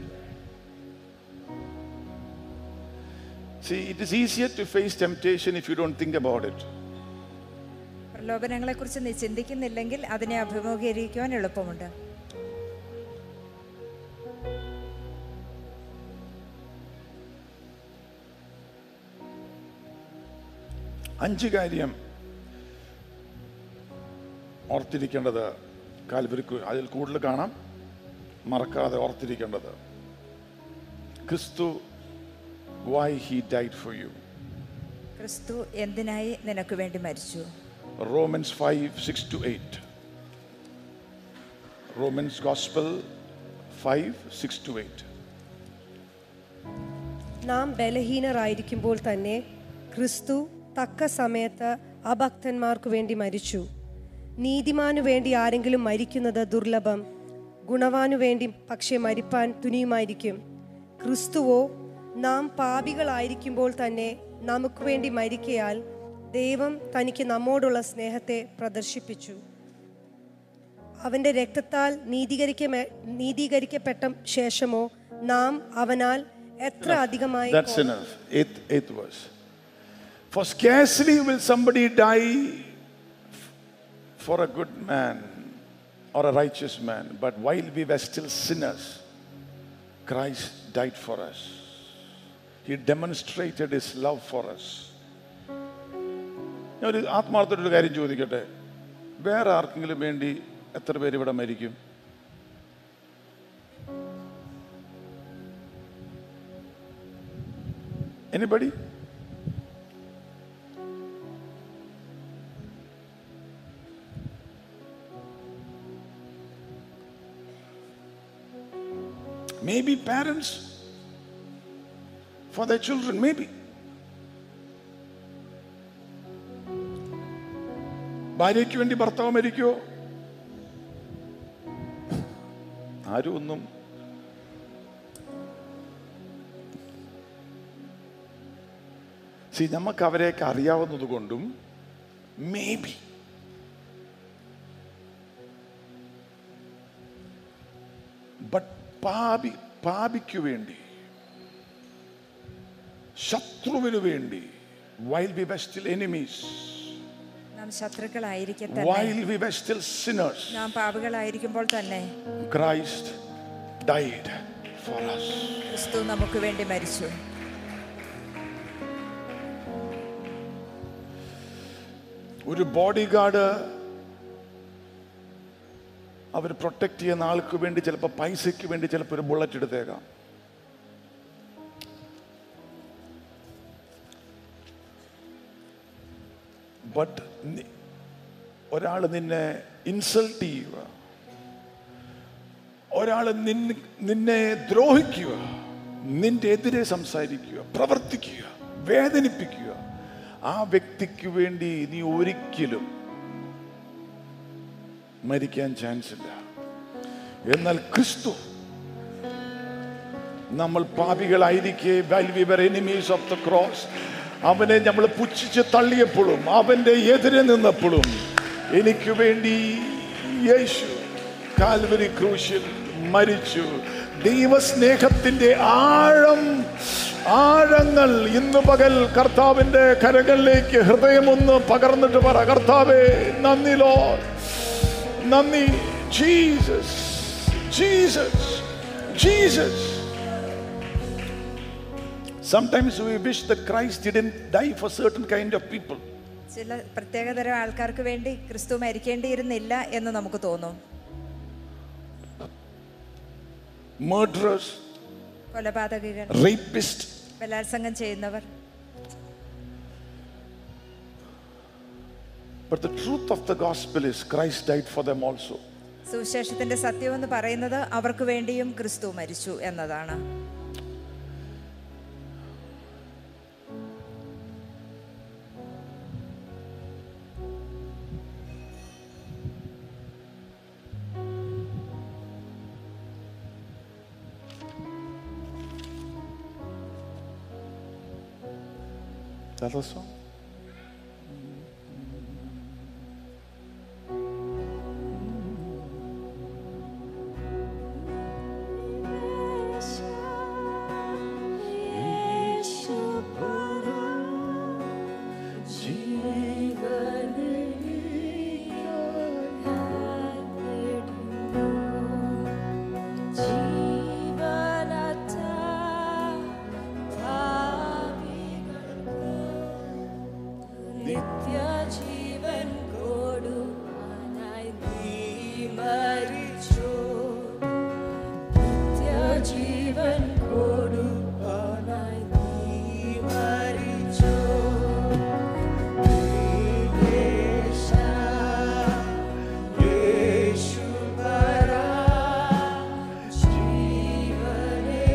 See, it is easier to face temptation if you don't think about it. പ്രലോഭനങ്ങളെ കുറിച്ച് നീ ചിന്തിക്കുന്നില്ലെങ്കിൽ അതിനെ അഭിമുഖീകരിക്കുവാൻ എളുപ്പമുണ്ട് അഞ്ച് കാര്യം ഓർത്തിരിക്കേണ്ടത് കാൽവരി അതിൽ കൂടുതൽ കാണാം മറക്കാതെ ഓർത്തിരിക്കേണ്ടത് Kristu why he died for you Kristu എന്തിനായി നിനക്ക് വേണ്ടി മരിച്ചു Romans 5 6 to 8. Romans Gospel 5 6 to 8. നാം ബലഹീനരായിരിക്കുമ്പോൾ തന്നെ ക്രിസ്തു തക്ക സമയത്ത് അഭക്തന്മാർക്കു വേണ്ടി മരിച്ചു നീതിമാനു വേണ്ടി ആരെങ്കിലും മരിക്കുന്നത് ദുർലഭം ഗുണവാനു വേണ്ടി പക്ഷേ മരിപ്പാൻ തുനിയുമായിരിക്കും ക്രിസ്തുവോ നാം പാപികളായിരിക്കുമ്പോൾ തന്നെ നമുക്ക് വേണ്ടി മരിക്കയാൽ ദൈവം തനിക്ക് നമ്മോടുള്ള സ്നേഹത്തെ പ്രദർശിപ്പിച്ചു അവന്റെ രക്തത്താൽ നീതീകരിക്കമേ നീതീകരിക്കപ്പെട്ട ശേഷമോ നാം അവനാൽ എത്ര അധികമായി That's enough. Eighth, eighth verse. For scarcely will somebody die for a good man or a righteous man, but while we were still sinners, Christ died for us. He demonstrated his love for us. ഞാൻ ഒരു ആത്മാർത്ഥമായിട്ടൊരു കാര്യം ചോദിക്കട്ടെ വേറെ ആർക്കെങ്കിലും വേണ്ടി എത്ര പേര് ഇവിടെ മരിക്കും Anybody? Maybe parents for their children, maybe. ഭാര്യയ്ക്ക് വേണ്ടി ഭർത്താവ് മരിക്കോ ആരും ഒന്നും സി നമുക്ക് അവരെയൊക്കെ അറിയാവുന്നത് കൊണ്ടും മേ ബി ബട്ട് പാപി പാപിക്കു വേണ്ടി ശത്രുവിനു വേണ്ടി while we were still enemies നാം ശത്രുക്കളായിരിക്കെ തന്നെ while we were still sinners നാം പാപികളായിരിക്കുമ്പോൾ തന്നെ ക്രൈസ്റ്റ് ഡൈഡ് ഫോർ us ക്രിസ്തു നമുക്ക് വേണ്ടി മരിച്ചു ഒരു ബോഡി ഗാർഡ് അവർ പ്രൊട്ടക്ട് ചെയ്യുന്ന ആൾക്ക് വേണ്ടി ചിലപ്പോൾ പൈസയ്ക്ക് വേണ്ടി ചിലപ്പോൾ ഒരു ബുള്ളറ്റ് എടുത്തേക്കാം ബട്ട് ഒരാൾ നിന്നെ ഇൻസൾട്ട് ചെയ്യുക ഒരാൾ നിന്നെ ദ്രോഹിക്കുക നിന്റെ എതിരെ സംസാരിക്കുക പ്രവർത്തിക്കുക വേദനിപ്പിക്കുക ആ വ്യക്തിക്ക് വേണ്ടി നീ ഒരിക്കലും മരിക്കാൻ ചാൻസ് ഇല്ല എന്നാൽ ക്രിസ്തു നമ്മൾ പാപികളായിരിക്കെ while we were enemies of the cross അവനെ നമ്മൾ പുച്ഛിച്ച് തള്ളിയപ്പോഴും അവന്റെ എതിരെ നിന്നപ്പോഴും എനിക്ക് വേണ്ടി യേശു കാൽവരി ക്രൂശിൽ മരിച്ചു ദൈവസ്നേഹത്തിന്റെ ആഴം ആഴങ്ങൾ ഇന്ന് പകൽ കർത്താവിന്റെ കരകളിലേക്ക് ഹൃദയമൊന്ന് പകർന്നിട്ട് പറ കർത്താവേ നന്ദി ലോ നന്ദി Jesus Jesus Jesus Sometimes we wish that Christ didn't die for certain kind of people. ചില പ്രത്യേകതരം ആൾക്കാർക്ക് വേണ്ടി ക്രിസ്തു മരിക്കേണ്ടിയിരുന്നില്ല എന്ന് നമുക്ക് തോന്നും Murderers, കൊലപാതകികൾ rapists, ബലാത്സംഗം ചെയ്യുന്നവർ but the truth of the gospel is Christ died for them also. സുവിശേഷത്തിന്റെ സത്യമെന്ന് പറയുന്നത് അവർക്ക് വേണ്ടിയും ക്രിസ്തു മരിച്ചു എന്നതാണ് That was song. നിത്യജീവൻ കൊടുവാനായി നീ മരിച്ചു നിത്യജീവൻ കൊടുവാനായി നീ മരിച്ചു യേശ യേശു പരാ ജീവനെ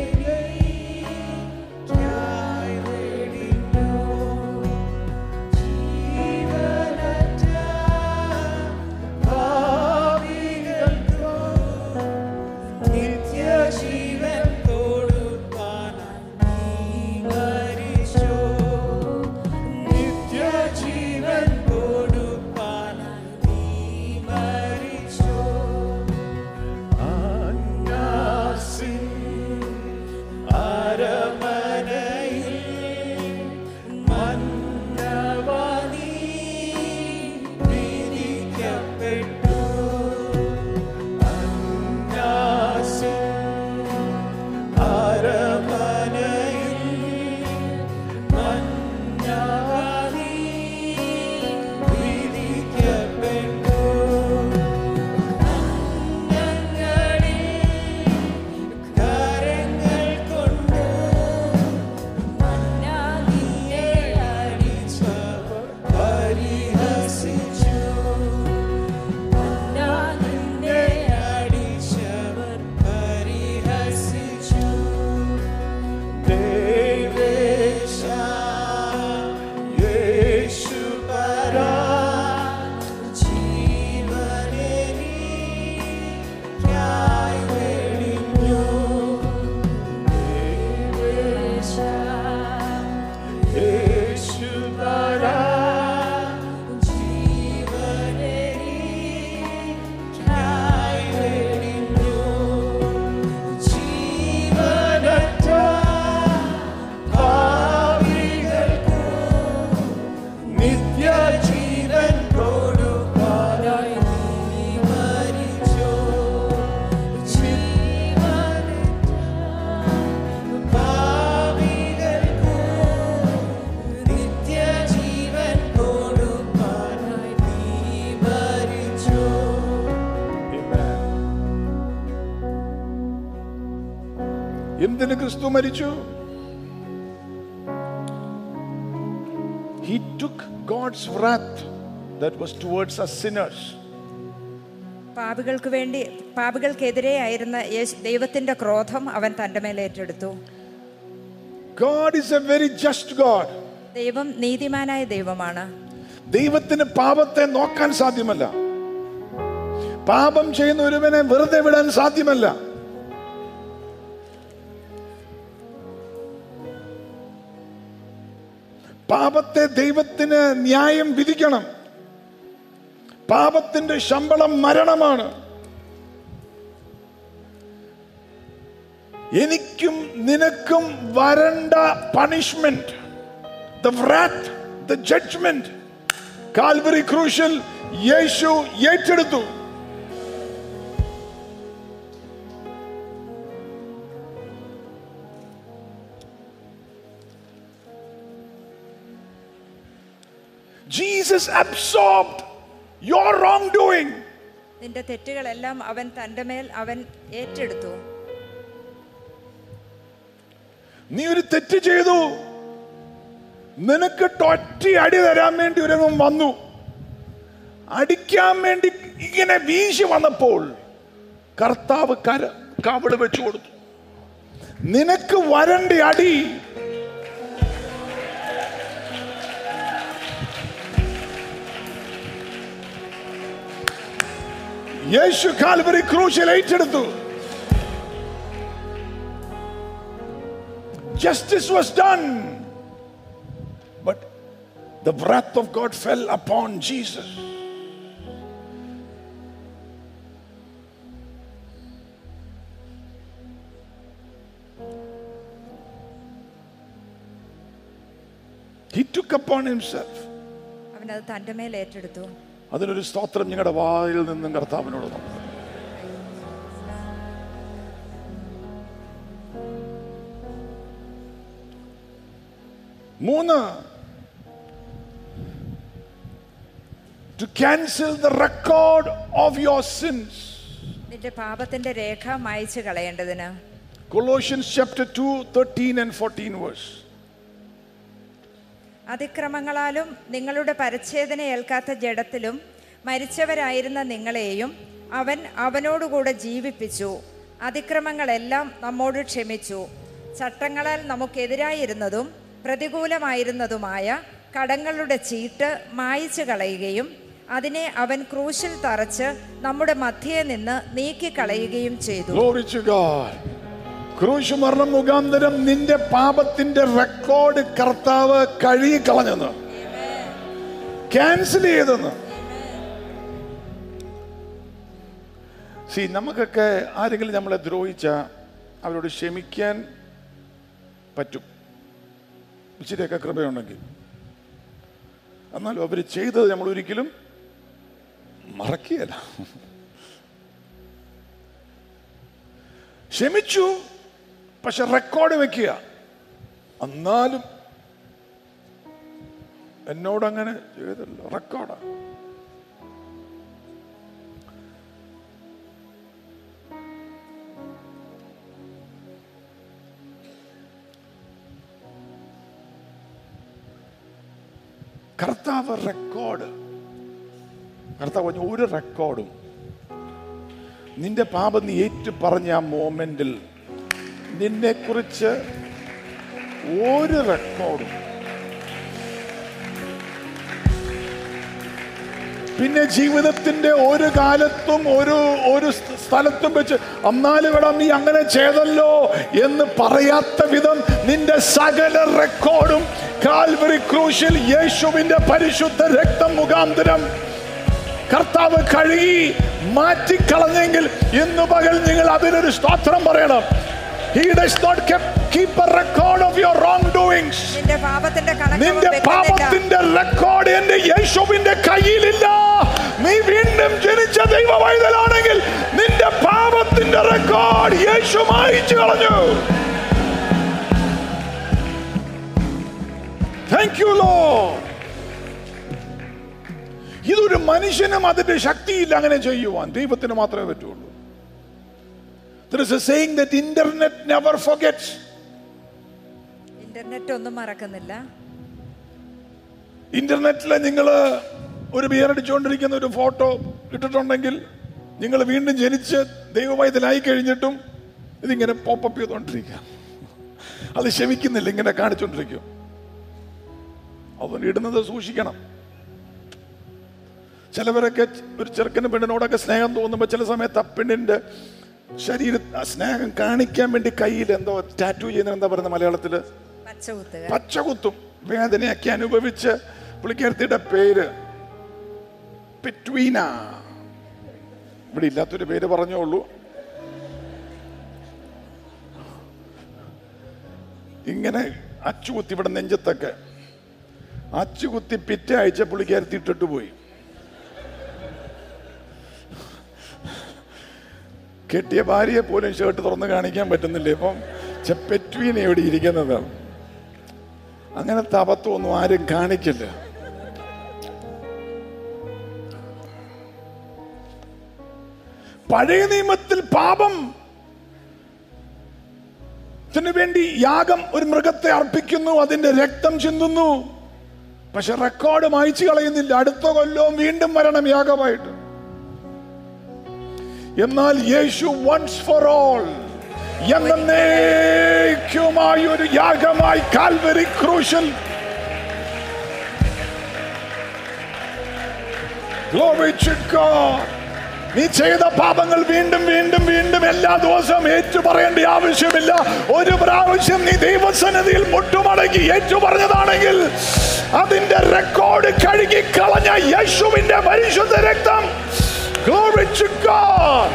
നീക്കായി വെടിഞ്ഞു ജീവൻ എന്തിന് ക്രിസ്തു മരിച്ചു He took God's wrath that was towards us sinners. പാപികൾക്ക് വേണ്ടി പാപികൾക്കെതിരെ ആയിരുന്ന യേശു ദൈവത്തിന്റെ ക്രോധം അവൻ തന്റെ മേൽ ഏറ്റെടുത്തു God is a very just God. ദൈവം നീതിമാനായ ദൈവമാണ് ദൈവത്തിന് പാപത്തെ നോക്കാൻ സാധ്യമല്ല പാപം ചെയ്യുന്ന ഒരുവനെ വെറുതെ വിടാൻ സാധ്യമല്ല പാപത്തെ ദൈവത്തിന് ന്യായം വിധിക്കണം പാപത്തിന്റെ ശമ്പളം മരണമാണ് എനിക്കും നിനക്കും വരണ്ട punishment the wrath, the judgment, Calvary ക്രൂശിൽ യേശു ഏറ്റെടുത്തു Jesus absorbed your wrongdoing. നിന്റെ തെറ്റുകളെല്ലാം അവൻ തന്റെ മേൽ അവൻ ഏറ്റെടുത്തു നീ ഒരു തെറ്റ് ചെയ്തു നിനക്ക് ഒറ്റ അടി തരാൻ വേണ്ടി ഒരുവൻ വന്നു അടിക്കാൻ വേണ്ടി ഇങ്ങനെ വീശി വന്നപ്പോൾ കർത്താവ് കര കവിള് വെച്ചു കൊടുത്തു നിനക്ക് വരണ്ട അടി യേശു കാൽവരി ക്രൂശിൽ ഏറ്റെടുത്തു justice was done. But the wrath of God fell upon Jesus. He took upon himself. അവൻ അത് തന്റെ മേൽ ഏറ്റെടുത്തു അതിനൊരു സ്തോത്രം ഞങ്ങളുടെ വായിൽ നിന്നും കർത്താവിനോട് നമുക്ക് മൂന്ന് to cancel the record of your sins നിന്റെ പാപത്തിന്റെ രേഖ മായ്ച്ചു കളയേണ്ടതിന് Colossians chapter 2, 13 and 14 verse. അതിക്രമങ്ങളാലും നിങ്ങളുടെ പരച്ഛേദന ഏൽക്കാത്ത ജഡത്തിലും മരിച്ചവരായിരുന്ന നിങ്ങളെയും അവൻ അവനോടുകൂടെ ജീവിപ്പിച്ചു അതിക്രമങ്ങളെല്ലാം നമ്മോട് ക്ഷമിച്ചു ചട്ടങ്ങളാൽ നമുക്കെതിരായിരുന്നതും പ്രതികൂലമായിരുന്നതുമായ കടങ്ങളുടെ ചീട്ട് മായിച്ചു കളയുകയും അതിനെ അവൻ ക്രൂശിൽ തറച്ച് നമ്മുടെ മധ്യേ നിന്ന് നീക്കിക്കളയുകയും ചെയ്തു Glory to God. ക്രൂശ് മരണം മുഖാന്തരം നിന്റെ പാപത്തിന്റെ റെക്കോർഡ് കർത്താവ് കഴുകി കളഞ്ഞെന്ന് ക്യാൻസൽ ചെയ്തെന്ന് സി നമുക്കൊക്കെ ആരെങ്കിലും നമ്മളെ ദ്രോഹിച്ച അവരോട് ക്ഷമിക്കാൻ പറ്റും ഇച്ചിരിയൊക്കെ കൃപയുണ്ടെങ്കിൽ എന്നാലും അവർ ചെയ്തത് നമ്മൾ ഒരിക്കലും മറക്കുകയല്ല ക്ഷമിച്ചു പക്ഷെ റെക്കോർഡ് വെക്കുക എന്നാലും എന്നോട് അങ്ങനെ ചെയ്തല്ലോ റെക്കോർഡാ കർത്താവ് റെക്കോർഡ് കർത്താവ് പറഞ്ഞു ഒരു റെക്കോർഡും നിന്റെ പാപം നീ ഏറ്റു പറഞ്ഞ ആ മോമെന്റിൽ നിന്നെ കുറിച്ച് ഒരു റെക്കോർഡും പിന്നെ ജീവിതത്തിന്റെ ഒരു കാലത്തും ഒരു ഒരു സ്ഥ- സ്ഥലത്തും വെച്ച് എന്നാലും ഇവിടെ നീ അങ്ങനെ ചെയ്തല്ലോ എന്ന് പറയാത്ത വിധം നിന്റെ സകല റെക്കോർഡും കാൽവറി ക്രൂശിൽ യേശുവിന്റെ പരിശുദ്ധ രക്തം മുഖാന്തരം കർത്താവ് കഴുകി മാറ്റിക്കളഞ്ഞെങ്കിൽ ഇന്ന് പകൽ നിങ്ങൾ അതിനൊരു സ്തോത്രം പറയണം He does not keep, keep a record of your wrongdoings. നിന്റെ പാപത്തിന്റെ കണക്ക് അവൻ നിന്റെ വെക്കുന്നില്ല. പാപത്തിന്റെ റെക്കോർഡ് എന്റെ യേശുവിന്റെ കയ്യിലില്ല നീ വീണ്ടും ജനിച്ച ദൈവ വൈതലാണെങ്കിൽ നിന്റെ പാപത്തിന്റെ റെക്കോർഡ് യേശു മായിച്ചു കളഞ്ഞു താങ്ക് യു ലോ ഇതൊരു മനുഷ്യനും അതിന്റെ ശക്തിയില്ല അങ്ങനെ ചെയ്യുവാൻ ദൈവത്തിന് മാത്രമേ പറ്റുള്ളൂ There is a saying that internet never forgets. Internet ഒന്നും മറക്കുന്നില്ല ഇന്റർനെറ്റിൽ നിങ്ങൾ ഒരു ബിയറടിച്ചുകൊണ്ടിരിക്കുന്ന ഒരു ഫോട്ടോ ഇട്ടിട്ടുണ്ടെങ്കിൽ നിങ്ങൾ വീണ്ടും ജനിച്ച് ദൈവവയത്തിലായി കഴിഞ്ഞിട്ടും ഇതിങ്ങനെ പോപ്പപ്പ് ചെയ്തുകൊണ്ടിരിക്കുക അത് ക്ഷമിക്കുന്നില്ല ഇങ്ങനെ കാണിച്ചുകൊണ്ടിരിക്കും അതുകൊണ്ട് ഇടുന്നത് സൂക്ഷിക്കണം ചിലവരൊക്കെ ഒരു ചെറുക്കന് പെണ്ണിനോടൊക്കെ സ്നേഹം തോന്നുമ്പോൾ ചില സമയത്ത് ആ പെണ്ണിന്റെ ശരീര ആ സ്നേഹം കാണിക്കാൻ വേണ്ടി കയ്യിൽ എന്തോ ടാറ്റു ചെയ്യുന്ന എന്താ പറയുന്നത് മലയാളത്തില് പച്ച കുത്തുക പച്ചകുത്തും വേദനയൊക്കെ അനുഭവിച്ച് പുള്ളിക്കാരത്തിയുടെ പേര് പെറ്റ്വീന ഇവിടെ ഇല്ലാത്തൊരു പേര് പറഞ്ഞോളൂ ഇങ്ങനെ അച്ചുകുത്തി ഇവിടെ നെഞ്ചത്തൊക്കെ അച്ചുകുത്തി പിറ്റേ ആഴ്ച പുള്ളിക്കാരത്തി ഇട്ടിട്ട് പോയി കെട്ടിയ ഭാര്യയെ പോലും ഷർട്ട് തുറന്ന് കാണിക്കാൻ പറ്റുന്നില്ല ഇപ്പം പെറ്റ്വീന എവിടെ ഇരിക്കുന്നതാണ് അങ്ങനത്തെ അബദ്ധമൊന്നും ആരും കാണിക്കില്ല പഴയ നിയമത്തിൽ പാപം ത്തിന് വേണ്ടി യാഗം ഒരു മൃഗത്തെ അർപ്പിക്കുന്നു അതിന്റെ രക്തം ചിന്തുന്നു പക്ഷെ റെക്കോർഡ് മായ്ച്ചു കളയുന്നില്ല അടുത്ത കൊല്ലവും വീണ്ടും വരണം യാഗമായിട്ട് എന്നാൽ യേശു വൺസ് ഫോർ ഓൾ എന്നേക്കുമായി ഒരു യാഗമായി കാൽവരി ക്രൂശൽ Glory to God. നീ ചെയ്ത പാപങ്ങൾ വീണ്ടും വീണ്ടും വീണ്ടും എല്ലാ ദിവസവും ഏറ്റു പറയേണ്ട ആവശ്യമില്ല ഒരു പ്രാവശ്യം നീ ദൈവസന്നിധിയിൽ മുട്ടുമടക്കി ഏറ്റു പറഞ്ഞതാണെങ്കിൽ അതിന്റെ റെക്കോർഡ് കഴുകി കളഞ്ഞ യേശുവിന്റെ പരിശുദ്ധ രക്തം Glory to God.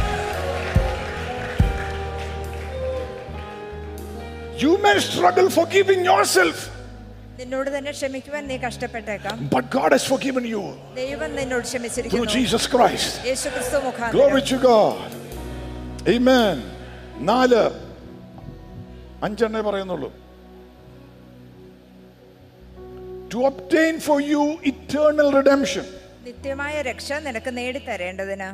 You may struggle forgiving yourself, നിന്നോട് തന്നെ ക്ഷമിക്കുവാൻ നീ കഷ്ടപ്പെട്ടേക്കാം but God has forgiven you ദൈവം നിന്നോട് through ക്ഷമിച്ചിരിക്കുന്നു Jesus Christ. യേശു ക്രിസ്തു മുഖാന്തരം Glory to God. Amen. നാല് അഞ്ചെണ്ണേ പറയുന്നുള്ളൂ to obtain for you eternal redemption നിത്യമായ രക്ഷ നിനക്ക് നേടിത്തരേണ്ടതിന്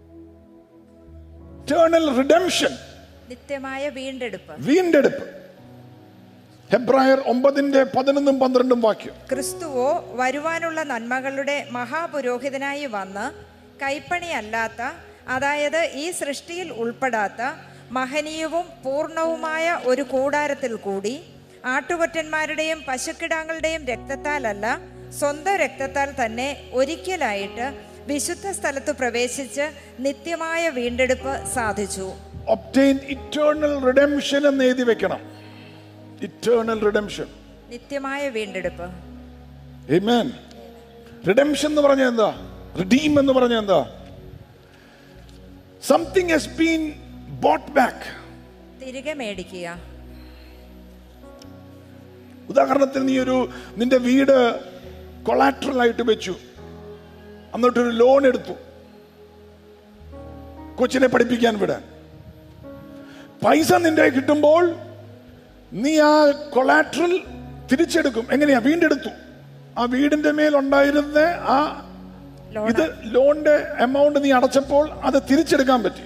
eternal redemption നിത്യമായ വീണ്ടെടുപ്പ് വീണ്ടെടുപ്പ് ഹെബ്രായർ ഒമ്പതിന്റെ പതിനൊന്നും പന്ത്രണ്ടും വാക്യം ക്രിസ്തുവോ വരുവാനുള്ള നന്മകളുടെ മഹാപുരോഹിതനായി വന്ന് കൈപ്പണിയല്ലാത്ത അതായത് ഈ സൃഷ്ടിയിൽ ഉൾപ്പെടാത്ത മഹനീയവും പൂർണ്ണവുമായ ഒരു കൂടാരത്തിൽ കൂടി ആട്ടുകൊറ്റന്മാരുടെയും പശുക്കിടാങ്ങളുടെയും രക്തത്താലല്ല സ്വന്തം രക്തത്താൽ തന്നെ ഒരിക്കലായിട്ട് വിശുദ്ധ സ്ഥലത്ത് പ്രവേശിച്ച് നിത്യമായ വീണ്ടെടുപ്പ് സാധിച്ചു obtain eternal redemption എന്ന് എഴുതി വെക്കണം eternal redemption നിത്യമായ വീണ്ടെടുപ്പ് Amen. റിഡംഷൻ എന്ന് പറഞ്ഞാൽ എന്താ റിഡീം എന്ന് പറഞ്ഞാൽ എന്താ something has been bought back തിരികെ മേടിക്കുക ഉദാഹരണത്തിന് നീ ഒരു നിന്റെ വീട് കൊളാട്രൽ ആയിട്ട് വെച്ചു എന്നിട്ടൊരു ലോൺ എടുത്തു കൊച്ചിനെ പഠിപ്പിക്കാൻ വിടാൻ പൈസ നിന്റെ കിട്ടുമ്പോൾ നീ ആ കൊളാട്രൽ തിരിച്ചെടുക്കും എങ്ങനെയാ വീണ്ടെടുത്തു ആ വീടിന്റെ മേൽ ഉണ്ടായിരുന്ന ആ ലോൺ ഇത് ലോണിന്റെ എമൗണ്ട് നീ അടച്ചപ്പോൾ അത് തിരിച്ചെടുക്കാൻ പറ്റി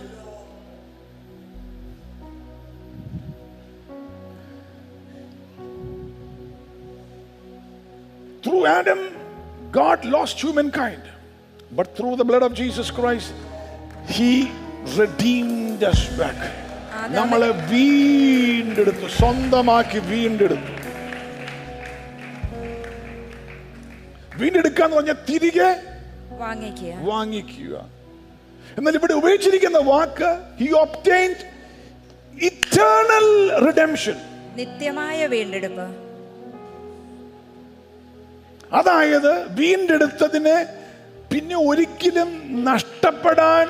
Through Adam, God lost humankind. But through the blood of Jesus Christ, He redeemed us back. നമ്മളെ വീണ്ടെടുത്തു സ്വന്തമാക്കി വീണ്ടെടുത്തു വീണ്ടെടുക്കുക എന്ന് പറഞ്ഞാൽ തിരികെ വാങ്ങിക്കുക വാങ്ങിക്കുക എന്നാൽ ഇവിടെ ഉപയോഗിച്ചിരിക്കുന്ന വാക്ക് ഹി ഒപ്റ്റൈൻഡ് ഇറ്റേണൽ റിഡംഷൻ നിത്യമായ വീണ്ടെടുപ്പ് അതായത് വീണ്ടെടുത്തതിനെ പിന്നെ ഒരിക്കലും നഷ്ടപ്പെടാൻ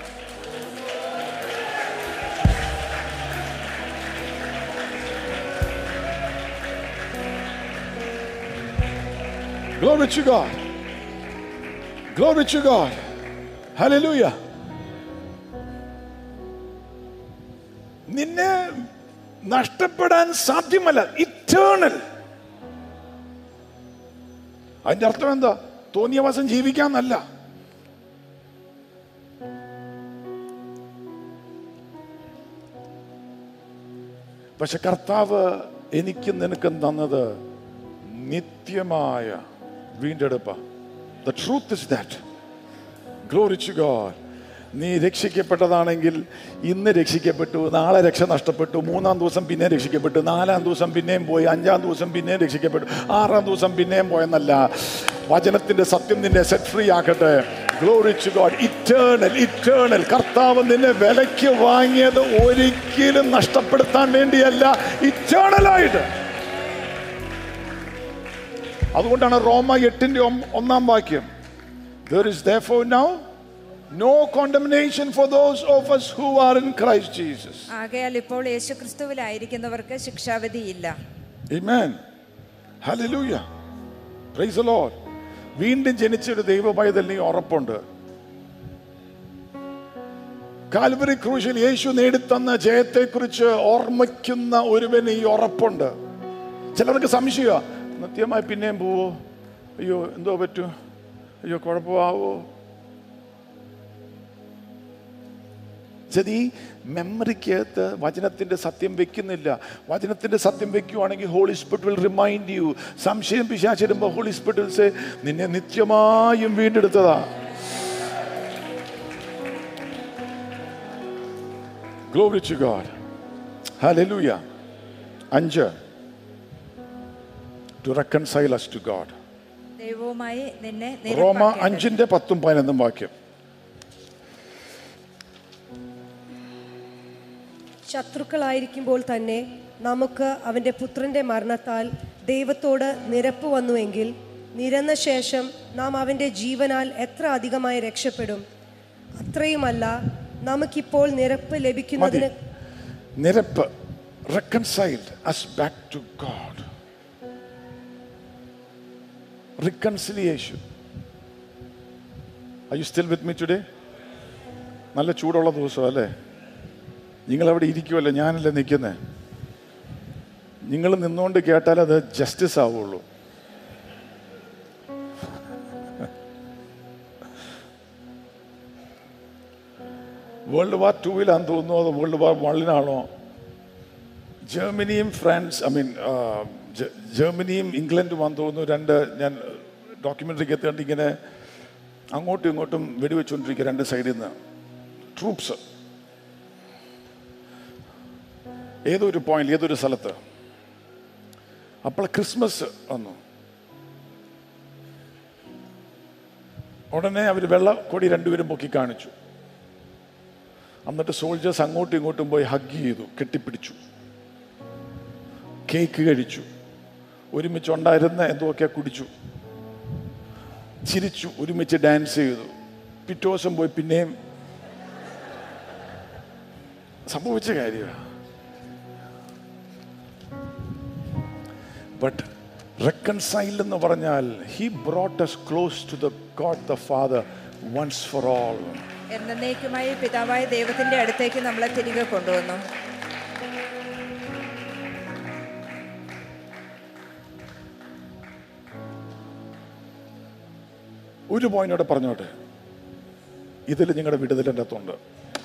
Glory to God. Glory to God. Hallelujah. നിന്നെ നഷ്ടപ്പെടാൻ സാധ്യമല്ല ഇറ്റേണൽ അതിന്റെ അർത്ഥം എന്താ തോന്നിയ മാസം ജീവിക്കാന്നല്ല പക്ഷെ കർത്താവ് എനിക്കും നിനക്കും തന്നത് നിത്യമായ വീണ്ടെടുപ്പ the truth is that glory to God നീ രക്ഷിക്കപ്പെട്ടതാണെങ്കിൽ ഇന്ന് രക്ഷിക്കപ്പെട്ടു നാളെ രക്ഷ നഷ്ടപ്പെട്ടു മൂന്നാം ദിവസം പിന്നെയും രക്ഷിക്കപ്പെട്ടു നാലാം ദിവസം പിന്നെയും പോയി അഞ്ചാം ദിവസം പിന്നെയും രക്ഷിക്കപ്പെട്ടു ആറാം ദിവസം പിന്നെയും പോയെന്നല്ല വചനത്തിന്റെ സത്യം നിന്നെ സെറ്റ് ഫ്രീ ആക്കട്ടെ glory to God eternal eternal കർത്താവ് നിന്നെ വിലയ്ക്ക് വാങ്ങിയത് ഒരിക്കലും നഷ്ടപ്പെടുത്താൻ വേണ്ടിയല്ല ഇറ്റേണലായിട്ട് അതുകൊണ്ടാണ് റോമ എട്ടിന്റെ ഒം- ഒന്നാം വാക്യം There is therefore now no condemnation for those of us who are in Christ Jesus. ആകയാൽ ഇപ്പോൾ യേശുക്രിസ്തുവിലായിരിക്കുന്നവർക്ക് ശിക്ഷാവിധിയില്ല Amen. Hallelujah. Praise the Lord. വീണ്ടും ജനിച്ച ഒരു ദൈവ പൈതലിന് ഈ ഉറപ്പുണ്ട് കാൽവറി ക്രൂശിൽ യേശു നേടിത്തന്ന ജയത്തെക്കുറിച്ച് ഓർമ്മിക്കുന്ന ഒരുവന് ഈ ഉറപ്പുണ്ട് ചിലർക്ക് സംശയമാ നിത്യമായി പിന്നെയും പോവോ അയ്യോ എന്തോ പറ്റൂ അയ്യോ കുഴപ്പമാവോ ഈ മെമ്മറിക്കകത്ത് വചനത്തിന്റെ സത്യം വെക്കുന്നില്ല വചനത്തിന്റെ സത്യം വെക്കുവാണെങ്കിൽ holy spirit will remind you സംശയം പിശാചിടുമ്പോൾ ഹോളി സ്പിരിറ്റ് വിൽ സേ നിന്നെ നിത്യമായും വീണ്ടെടുത്തതാ Glory to God. Hallelujah. അഞ്ച് to reconcile us to God. ദൈവവുമായി നിന്നെ റോമ നിരപ്പാക്കേണ്ടതിന്. അഞ്ചിന്റെ പത്തും പതിനൊന്നും വാക്യം ശത്രുക്കളായിരിക്കുമ്പോൾ തന്നെ നമുക്ക് അവൻ്റെ പുത്രൻ്റെ മരണത്താൽ ദൈവത്തോട് നിരപ്പ് വന്നുവെങ്കിൽ നിരന്ന ശേഷം നാം അവൻ്റെ ജീവനാൽ എത്ര അധികമായി രക്ഷപ്പെടും അത്രയുമല്ല നമുക്കിപ്പോൾ നിരപ്പ് മതി ലഭിക്കുന്നതിന് നിരപ്പ് reconciled us back to God. Reconciliation. Are you still with me today? നല്ല ചൂടുള്ള ദിവസം അല്ലേ നിങ്ങൾ അവിടെ ഇരിക്കുമല്ലോ ഞാനല്ലേ നിൽക്കുന്നേ നിങ്ങൾ നിന്നുകൊണ്ട് കേട്ടാൽ അത് ജസ്റ്റിസ് ആവുള്ളൂ വേൾഡ് വാർ ടൂവിലാന്ന് തോന്നുന്നു അത് വേൾഡ് വാർ വണ്ണിനാണോ ജർമ്മനിയും ഫ്രാൻസ് ഐ മീൻ ജർമ്മനിയും ഇംഗ്ലണ്ടും ആണെന്ന് തോന്നുന്നു രണ്ട് ഞാൻ ഡോക്യുമെൻ്ററിക്ക് എത്തിയിട്ട് ഇങ്ങനെ അങ്ങോട്ടും ഇങ്ങോട്ടും വെടിവെച്ചുകൊണ്ടിരിക്കുക രണ്ട് സൈഡിൽ നിന്ന് ട്രൂപ്സ് ഏതൊരു പോയിന്റ് ഏതൊരു സ്ഥലത്ത് അപ്പോൾ ക്രിസ്മസ് വന്നു ഉടനെ അവർ വെള്ള കൊടി രണ്ടുപേരും പൊക്കി കാണിച്ചു എന്നിട്ട് സോൾജേഴ്സ് അങ്ങോട്ടും ഇങ്ങോട്ടും പോയി ഹഗ് ചെയ്തു കെട്ടിപ്പിടിച്ചു കേക്ക് കഴിച്ചു ഒരുമിച്ച് ഉണ്ടായിരുന്ന എന്തൊക്കെ കുടിച്ചു ചിരിച്ചു ഒരുമിച്ച് ഡാൻസ് ചെയ്തു പിറ്റേ ദിവസം പോയി പിന്നെയും സംഭവിച്ച കാര്യമാണ് ബട്ട് റെക്കൺസൈൽ എന്ന് പറഞ്ഞാൽ he brought us close to the God the father once for all എന്നേക്കുമായി പിതാവായ ദൈവത്തിന്റെ അടുത്തേക്ക് നമ്മളെ തിരികെ കൊണ്ടുവന്നു ഒരു പോയിന്റോടെ പറഞ്ഞോട്ടെ ഇതിൽ നിങ്ങളുടെ വിടുതലിൻ്റെ അകത്തുണ്ട്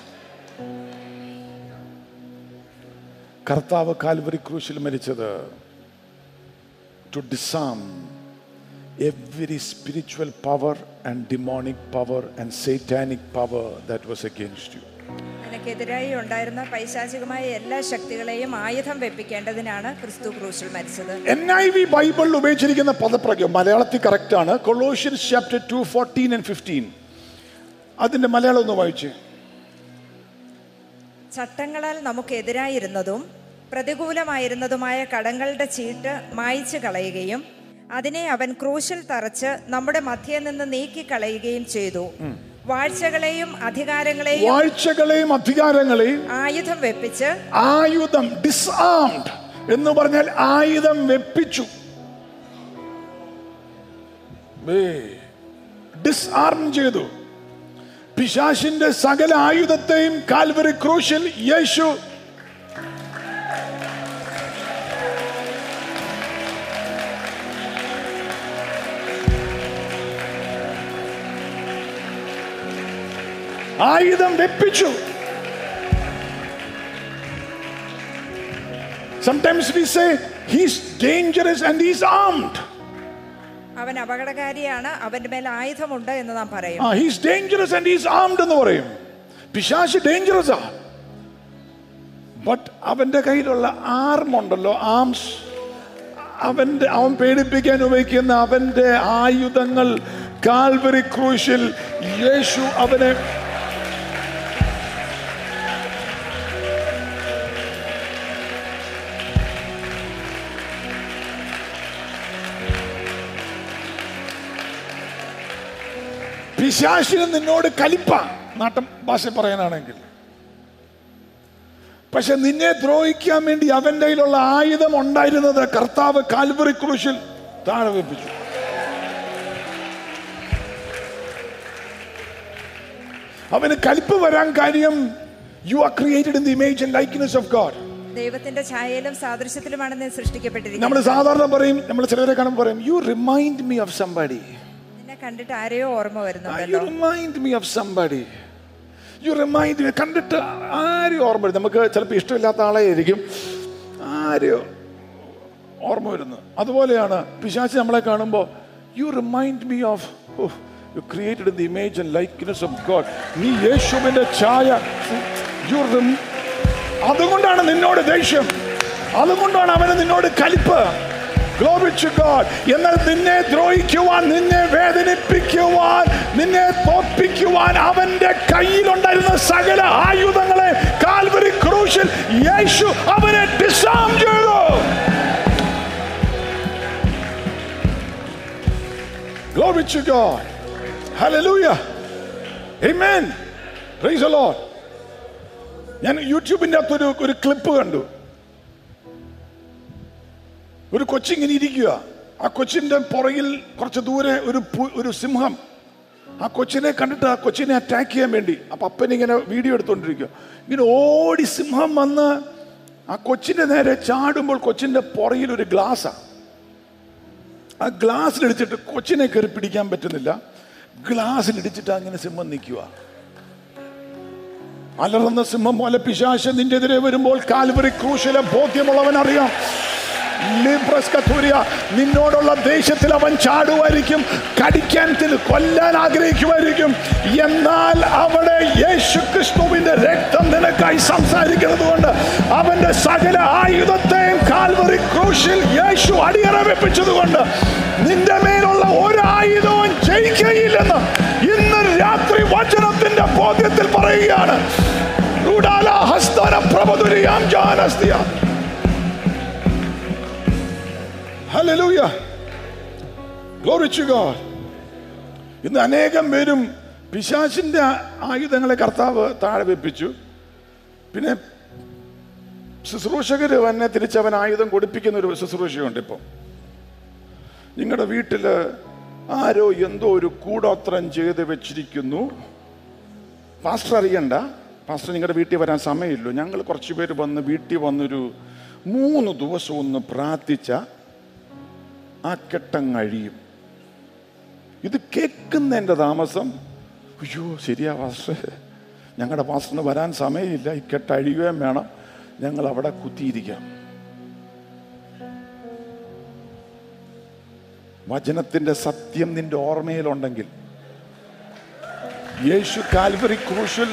കർത്താവ് കാൽവരി ക്രൂശിൽ മരിച്ചത് to disarm every spiritual power and demonic power and satanic power that was against you നിനക്കെതിരായി ഉണ്ടായിരുന്ന പൈശാചികമായ എല്ലാ ശക്തികളെയും ആയുധം വെപ്പിക്കേണ്ടതിനാണ് ക്രിസ്തു ക്രൂശിൽ മരിച്ചത് എൻ ഐ വി ബൈബിളിൽ ഉപയോഗിച്ചിരിക്കുന്ന പദപ്രയോഗം മലയാളത്തിൽ കറക്റ്റ് ആണ് Colossians chapter two fourteen and fifteen അതിന്റെ മലയാളം ഒന്ന് വായിച്ചേ ചട്ടങ്ങളാൽ നമുക്കെതിരായിരുന്നതും പ്രതികൂലമായിരുന്നതുമായ കടങ്ങളുടെ ചീട്ട് മായ്ച്ചു കളയുകയും അതിനെ അവൻ ക്രൂശിൽ തറച്ച് നമ്മുടെ മധ്യേ നിന്ന് നീക്കിക്കളയുകയും ചെയ്തു വാഴ്ചകളെയും അധികാരങ്ങളെയും വാഴ്ചകളെയും അധികാരങ്ങളെയും ആയുധം വെപ്പിച്ച് ആയുധം ഡിസ്ആംഡ് എന്ന് പറഞ്ഞാൽ ആയുധം വെപ്പിച്ചു ഡിസ്ആർം ചെയ്തു പിശാശിന്റെ സകല ആയുധത്തെയും കാൽവരി ക്രൂശിൽ യേശു ആയുധം വെപ്പിച്ചു Sometimes we say he's dangerous and he's armed. അവൻ അപകടകാരിയാണ് അവന്റെ മേൽ ആയുധമുണ്ട് എന്ന് നാം പറയും ആ he's dangerous and he's armed എന്ന് പറയും പിശാശ് ഡേഞ്ചറസ് ആ ബട്ട് അവന്റെ കയ്യിലുള്ള ആർമുണ്ടല്ലോ ആംസ് അവന്റെ അവൻ പേടിപ്പിക്കാൻ ഉപയോഗിക്കുന്ന അവന്റെ ആയുധങ്ങൾ കാൽവരി ക്രൂശിൽ യേശു അവനെ പിശാശിന് നിന്നോട് കലിപ്പ നാട്ടം ഭാഷ പറയാനാണെങ്കിൽ പക്ഷെ നിന്നെ ദ്രോഹിക്കാൻ വേണ്ടി അവന്റെ കയ്യിലുള്ള ആയുധം ഉണ്ടായിരുന്നത് കർത്താവ് കാൽവറി ക്രൂശിൽ താഴെ വെപ്പിച്ചു അവന് കലിപ്പ് വരാൻ കാര്യം you are created in the image and likeness of God ദൈവത്തിന്റെ ഛായയിലും സാദൃശ്യത്തിലുമാണ് നീ സൃഷ്ടിക്കപ്പെട്ടിരിക്കുന്നത് നമ്മൾ സാധാരണ പറയും നമ്മൾ ചിലരെ കാണുമ്പോൾ പറയും you remind me of somebody നിന്നെ കണ്ടിട്ട് ആരെയോ ഓർമ്മ യു വരുന്നുണ്ടല്ലോ remind me of somebody you remind me കണ്ടിട്ട് ആരും ഓർമ്മ വരും നമുക്ക് ചിലപ്പോൾ ഇഷ്ടമില്ലാത്ത ആളെ ആയിരിക്കും ആരും ഓർമ്മ വരുന്നത് അതുപോലെയാണ് പിശാചി നമ്മളെ കാണുമ്പോൾ you remind me of you created in the image and likeness of God നീ യേശുവിന്റെ ഛായ യു അതുകൊണ്ടാണ് നിന്നോട് ദേഷ്യം അതുകൊണ്ടാണ് അവന് നിന്നോട് കലിപ്പ് Glory to God. എന്നാൽ നിന്നെ ദ്രോഹിക്കുവാൻ നിന്നെ വേദനിപ്പിക്കുവാൻ നിന്നെ തോൽപ്പിക്കുവാൻ അവന്റെ കയ്യിലുണ്ടായിരുന്ന സകല ആയുധങ്ങളെ കാൽവരി ക്രൂശിൽ യേശു അവനെ ഡിസാം ചെയ്തു Glory to God. Hallelujah. Amen. Praise the Lord. ഞാൻ യൂട്യൂബിൻ്റെ അകത്തൊരു ഒരു ക്ലിപ്പ് കണ്ടു ഒരു കൊച്ചിങ്ങനെ ഇരിക്കുക ആ കൊച്ചിന്റെ പുറകിൽ കുറച്ച് ദൂരെ ഒരു പു- ഒരു സിംഹം ആ കൊച്ചിനെ കണ്ടിട്ട് ആ കൊച്ചിനെ അറ്റാക്ക് ചെയ്യാൻ വേണ്ടി അപ്പൊ അപ്പൻ ഇങ്ങനെ വീഡിയോ എടുത്തോണ്ടിരിക്കുക ഇങ്ങനെ ഓടി സിംഹം വന്ന് ആ കൊച്ചിന്റെ നേരെ ചാടുമ്പോൾ കൊച്ചിന്റെ പുറകിൽ ഒരു ഗ്ലാസ്സാ ആ ഗ്ലാസ്സിലിടിച്ചിട്ട് കൊച്ചിനെ കയറി പിടിക്കാൻ പറ്റുന്നില്ല ഗ്ലാസ്സിലിടിച്ചിട്ട് അങ്ങനെ സിംഹം നിൽക്കുക അലറുന്ന സിംഹം പോലെ പിശാശ നിന്റെ എതിരെ വരുമ്പോൾ കാൽവറി ക്രൂശിലെ ബോധ്യമുള്ളവൻ അറിയാം ലിബ്രസ് കത്തൂരിയ, നിന്നോടുള്ള ദേഷ്യത്തിൽ അവൻ ചാടുമായിരിക്കും കടിക്കാൻ തിൽ- കൊല്ലാൻ ആഗ്രഹിക്കുമായിരിക്കും എന്നാൽ അവിടെ യേശു ക്രിസ്തുവിന്റെ രക്തം നിനക്കായി സംസാരിക്കുന്നത് കൊണ്ട് അവന്റെ സകല ആയുധത്തെയും കാൽവറി ക്രൂശിൽ യേശു അടിയറ വെപ്പിച്ചത് കൊണ്ട് നിന്റെ മേലുള്ള ഒരു ആയുധവും ജയിക്കയില്ലെന്ന് ഇന്ന് രാത്രി വചനത്തിന്റെ ബോധ്യത്തിൽ പറയുകയാണ് റുഡാല ഹസ്തന പ്രഭതുരിയാം ജാനസ്തിയ Hallelujah. Glory to God. ഇന്ന് അനേകം പേരും പിശാചിന്റെ ആയുധങ്ങളെ കർത്താവ് താഴെ വെപ്പിച്ചു പിന്നെ ശുശ്രൂഷകര് തന്നെ തിരിച്ചവൻ ആയുധം കൊടുപ്പിക്കുന്ന ഒരു ശുശ്രൂഷയുണ്ട് ഇപ്പം നിങ്ങളുടെ വീട്ടില് ആരോ എന്തോ ഒരു കൂടോത്രം ചെയ്ത് വെച്ചിരിക്കുന്നു പാസ്റ്റർ അറിയണ്ട പാസ്റ്റർ നിങ്ങളുടെ വീട്ടിൽ വരാൻ സമയമില്ലോ ഞങ്ങൾ കുറച്ച് പേര് വന്ന് വീട്ടിൽ വന്നൊരു മൂന്ന് ദിവസം ഒന്ന് പ്രാർത്ഥിച്ച ആ കെട്ടം കഴിയും ഇത് കേൾക്കുന്നതിൻ്റെ താമസം അയ്യോ ശരിയാ പാസ്റ്റർ ഞങ്ങളുടെ പാസ്റ്ററിന് വരാൻ സമയമില്ല ഈ കെട്ട് അഴിയുകയും വേണം ഞങ്ങൾ അവിടെ കുത്തിയിരിക്കാം വചനത്തിന്റെ സത്യം നിന്റെ ഓർമ്മയിലുണ്ടെങ്കിൽ യേശു കാൽവറി ക്രൂശിൽ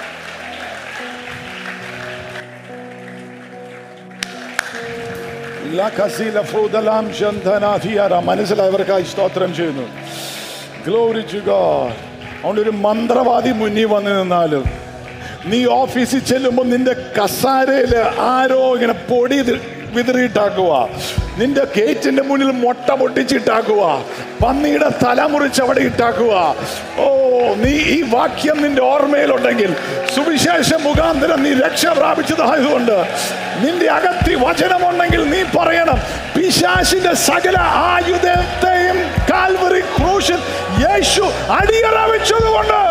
ലഖസില ഫ്രൂദലാം ശന്ധനാധിയാര മനസ്സിലായവർക്കായി സ്തോത്രം ചെയ്യുന്നു ഗ്ലോറി ടു ഗോഡ് അതുകൊണ്ട് ഒരു മന്ത്രവാദി മുന്നിൽ വന്നു നിന്നാലും നീ ഓഫീസിൽ ചെല്ലുമ്പോൾ നിന്റെ കസാരയില് ആരോ ഇങ്ങനെ പൊടി ഇത് വിതറിയിട്ടാക്കുക നിന്റെ ഗേറ്റിന്റെ മുന്നിൽ മുട്ട പൊട്ടിച്ചിട്ടാക്കുക പന്നിയുടെ തല മുറിച്ച് അവിടെ ഇട്ടാക്കുക ഓ നീ ഈ വാക്യം നിന്റെ ഓർമ്മയിലുണ്ടെങ്കിൽ സുവിശേഷ മുഖാന്തരം നീ രക്ഷ പ്രാപിച്ചതായതുകൊണ്ട് നിന്റെ അകത്തി വചനമുണ്ടെങ്കിൽ നീ പറയണം പിശാശിന്റെ സകല ആയുധത്തെയും കാൽവറി ക്രൂശിൽ യേശു അടിയറ വെച്ചതുകൊണ്ട്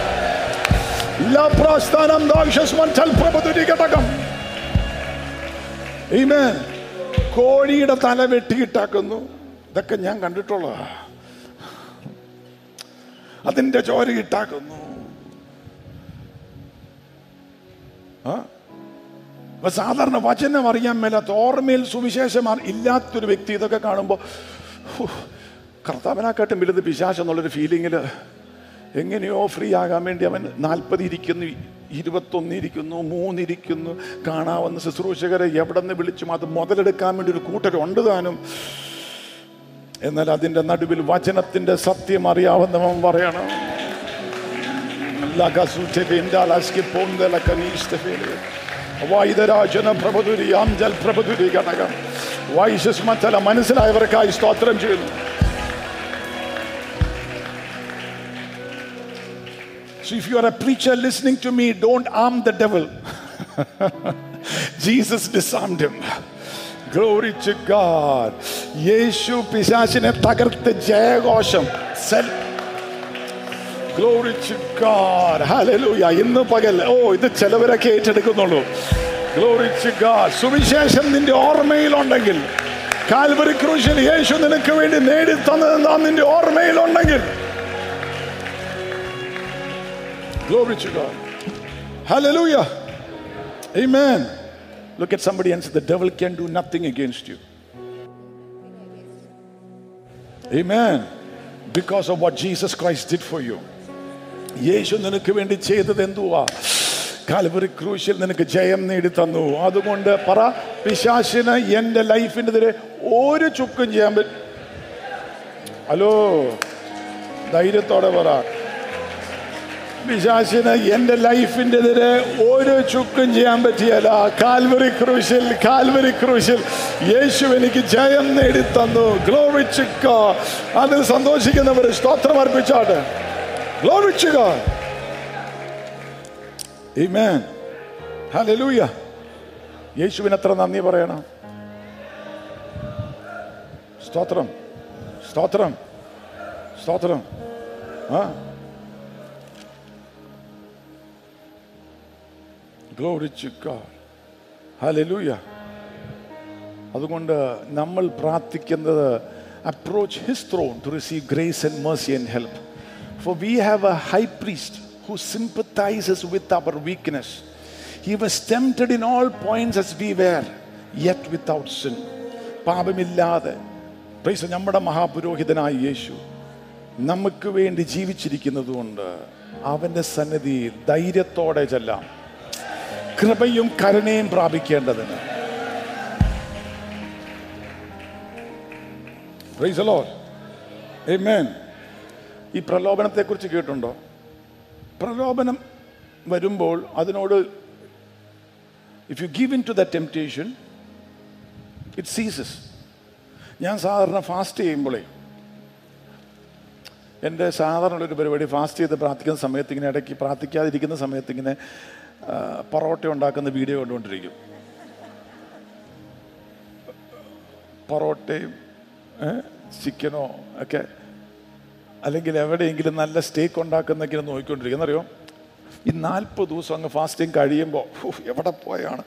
ലപ്രസ്ഥാനം ദാക്ഷസ്മൻ ചൽപ്രഭുരികടകം Amen. കോഴിയുടെ തല വെട്ടിയിട്ടാക്കുന്നു ഇതൊക്കെ ഞാൻ കണ്ടിട്ടുള്ളതാ അതിന്റെ ചോര ഇട്ടാക്കുന്നു ആ അപ്പൊ സാധാരണ വചനം അറിയാൻ മേലാത്ത ഓർമ്മയിൽ സുവിശേഷം അറി- ഇല്ലാത്തൊരു വ്യക്തി ഇതൊക്കെ കാണുമ്പോൾ കർത്താവിനെക്കാട്ടും വലുത് പിശാശ് എന്നുള്ളൊരു ഫീലിങ്ങിൽ എങ്ങനെയോ ഫ്രീ ആകാൻ വേണ്ടി അവൻ നാൽപ്പത് ഇരിക്കുന്നു ഇരുപത്തൊന്ന് ഇരിക്കുന്നു മൂന്നിരിക്കുന്നു കാണാവുന്ന ശുശ്രൂഷകരെ എവിടെ നിന്ന് വിളിച്ചും അത് മുതലെടുക്കാൻ വേണ്ടി ഒരു കൂട്ടരുണ്ട് താനും എന്നാൽ അതിന്റെ നടുവിൽ വചനത്തിന്റെ സത്യം അറിയാവുന്നവൻ പറയണം വൈദരാജന പ്രഭതുരി അംജൽ പ്രഭതുരി ഘടകം വൈശസ്മത്തല മനസ്സിലായവർക്കായി സ്തോത്രം ചെയ്യുന്നു So if you are a preacher listening to me, don't arm the devil. Jesus disarmed him. Glory to God. Yesu പിശാചിനെ തകർത്ത് ജയഘോഷം സെൽ ഗ്ലോറി ടു ഗോഡ് ഹല്ലേലൂയ ഇന്ന് പകൽ ഓ ഇത് ചിലവരൊക്കെ ഏറ്റെടുക്കുന്നുള്ളൂ ഗ്ലോറി ടു ഗോഡ് സുവിശേഷം നിന്റെ ഓർമ്മയിലുണ്ടെങ്കിൽ കാൽവരി ക്രൂശിൽ യേശു നിനക്ക് വേണ്ടി നേടി തന്നതെന്താ നിന്റെ ഓർമ്മയിലുണ്ടെങ്കിൽ Glory to God. Hallelujah. Amen. Look at somebody and say, The devil can do nothing against you. Amen. Because of what Jesus Christ did for you. യേശു നിനക്ക് വേണ്ടി ചെയ്തത് എന്തുവാ കാൽവറി ക്രൂശിൽ നിനക്ക് ജയം നേടി തന്നു അതുകൊണ്ട് പറ പിശാശിന് എൻ്റെ ലൈഫിനെതിരെ ഒരു ചുക്കും ചെയ്യാൻ പറ്റും ഹലോ ധൈര്യത്തോടെ പറ പിശാശിന് എന്റെ ലൈഫിന്റെ എതിരെ ഒരു ചുക്കും ചെയ്യാൻ പറ്റിയല്ല കാൽവറി ക്രൂശിൽ കാൽവറി ക്രൂശിൽ യേശു എനിക്ക് ജയം നേടി തന്നു ഗ്ലോറിച്ചുക അതിൽ സന്തോഷിക്കുന്നവർ സ്തോത്രം അർപ്പിച്ചാട്ടെ ഗ്ലോറിച്ചുക Amen. Hallelujah. യേശുവിന് എത്ര നന്ദി പറയണം സ്തോത്രം സ്തോത്രം സ്തോത്രം ആ Glory to God. Hallelujah. അതുകൊണ്ട് നമ്മൾ പ്രാർത്ഥിക്കുന്നത് approach his throne to receive grace and mercy and help for we have a high priest who sympathises with our weakness he was tempted in all points as we were yet without sin പാപമില്ലാതെ praise നമ്മുടെ മഹാപുരോഹിതനായ യേശു നമുക്ക് വേണ്ടി ജീവിച്ചിരിക്കുന്നത് കൊണ്ട് അവന്റെ സന്നിധിയിൽ ധൈര്യത്തോടെ ചെല്ലാം കൃപയും കരുണയും പ്രാപിക്കേണ്ടതിന് Praise the Lord. Amen. ഈ പ്രലോഭനത്തെ കുറിച്ച് കേട്ടുണ്ടോ പ്രലോഭനം വരുമ്പോൾ അതിനോട് if you give in to the temptation it ceases ഞാൻ സാധാരണ ഫാസ്റ്റ് ചെയ്യുമ്പോഴേ എൻ്റെ സാധാരണ ഒരു പരിപാടി ഫാസ്റ്റ് ചെയ്ത് പ്രാർത്ഥിക്കുന്ന സമയത്ത് ഇങ്ങനെ ഇടയ്ക്ക് പ്രാർത്ഥിക്കാതിരിക്കുന്ന സമയത്ത് ഇങ്ങനെ ആ, പൊറോട്ട ഉണ്ടാക്കുന്ന വീഡിയോ കണ്ടുകൊണ്ടിരിക്കും പൊറോട്ടയും ഏ, ചിക്കനോ ഒക്കെ അല്ലെങ്കിൽ എവിടെയെങ്കിലും നല്ല സ്റ്റേക്ക് ഉണ്ടാക്കുന്നൊക്കെ നോക്കിക്കൊണ്ടിരിക്കും എന്നറിയോ ഈ നാൽപ്പത് ദിവസം അങ്ങ് ഫാസ്റ്റിംഗ് കഴിയുമ്പോൾ എവിടെ പോയാണ്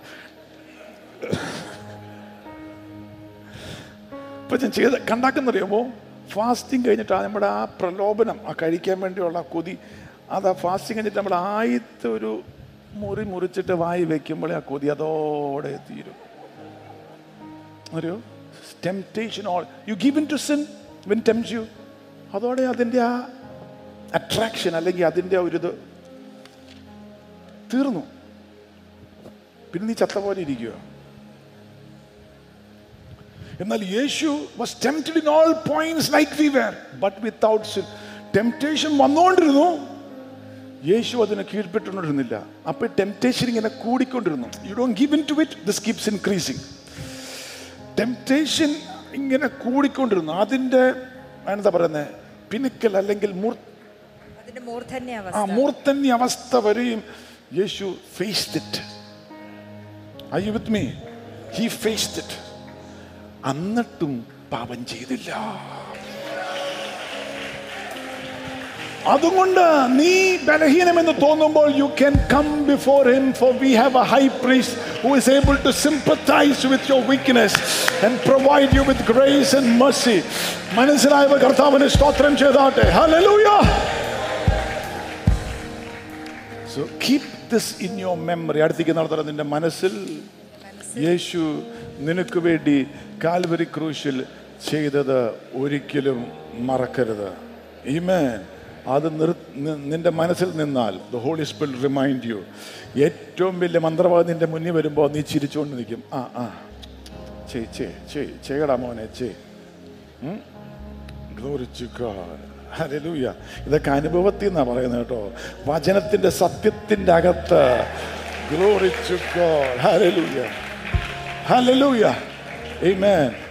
ഇപ്പൊ ഞാൻ ചെയ്ത കണ്ടാക്കുന്നറിയുമോ ഫാസ്റ്റിംഗ് കഴിഞ്ഞിട്ട് ആ നമ്മുടെ ആ പ്രലോഭനം ആ കഴിക്കാൻ വേണ്ടിയുള്ള ആ കൊതി അത് ആ ഫാസ്റ്റിംഗ് കഴിഞ്ഞിട്ട് നമ്മൾ ആദ്യത്തെ ഒരു മുറി മുറിച്ചിട്ട് വായി വെക്കുമ്പോഴേ ആ കൊതി അതോടെ തീരും അറിയോ temptation all you give in to sin when tempt you അതോടെ അതിൻ്റെ ആ അട്രാക്ഷൻ അല്ലെങ്കിൽ അതിൻ്റെ ആ ഒരു ഇത് തീർന്നു പിന്നെ നീ ചത്ത പോലെ ഇരിക്കുക എന്നാൽ Yesu was tempted in all points like we were but without sin temptation വന്നുകൊണ്ടിരുന്നു യേശു അതിന് കീഴ്പ്പെട്ടുകൊണ്ടിരുന്നില്ല അപ്പൊ ടെംപ്റ്റേഷൻ ഇങ്ങനെ കൂടിക്കൊണ്ടിരുന്നു you don't give in to it this keeps increasing temptation ഇങ്ങനെ കൂടിക്കൊണ്ടിരുന്നു അതിന്റെ എന്താ പറയുന്നത് പിന്നിക്കൽ അല്ലെങ്കിൽ മൂർ അതിന്റെ മൂർധന്യ ആ അവസ്ഥ മൂർത്തന്യ അവസ്ഥ വരെയും Yesu faced it I with me he faced it എന്നിട്ടും പാപം ചെയ്തില്ല അതുകൊണ്ട് നീ ബലഹീനമെന്ന് തോന്നുമ്പോൾ you can come before him for we have a high priest who is able to sympathise with your weakness and provide you with grace and mercy മനസ്സിലായവ കർത്താവിന് സ്തോത്രം ചെയ്താട്ടെ hallelujah so keep this in your memory അടുത്തേക്ക് നടത്തണം നിന്റെ മനസ്സിൽ യേശു നിനക്ക് വേണ്ടി കാൽവരി ക്രൂശിൽ ചെയ്തത് ഒരിക്കലും മറക്കരുത് ഈമേൻ അത് നിർ നി- നിന്റെ മനസ്സിൽ നിന്നാൽ the holy spirit remind you ഏറ്റവും വലിയ മന്ത്രവാദി നിന്റെ മുന്നിൽ വരുമ്പോൾ നീ ചിരിച്ചുകൊണ്ട് നിൽക്കും ആ ആ ചെയ് ചെയ് ചെയ് ചെയ്യടാ മോനെ ചെയ് Glory to God. Hallelujah. ഇതൊക്കെ അനുഭവത്തിൽ നിന്നാണ് പറയുന്നത് കേട്ടോ വചനത്തിന്റെ സത്യത്തിന്റെ അകത്ത് glory to God hallelujah hallelujah amen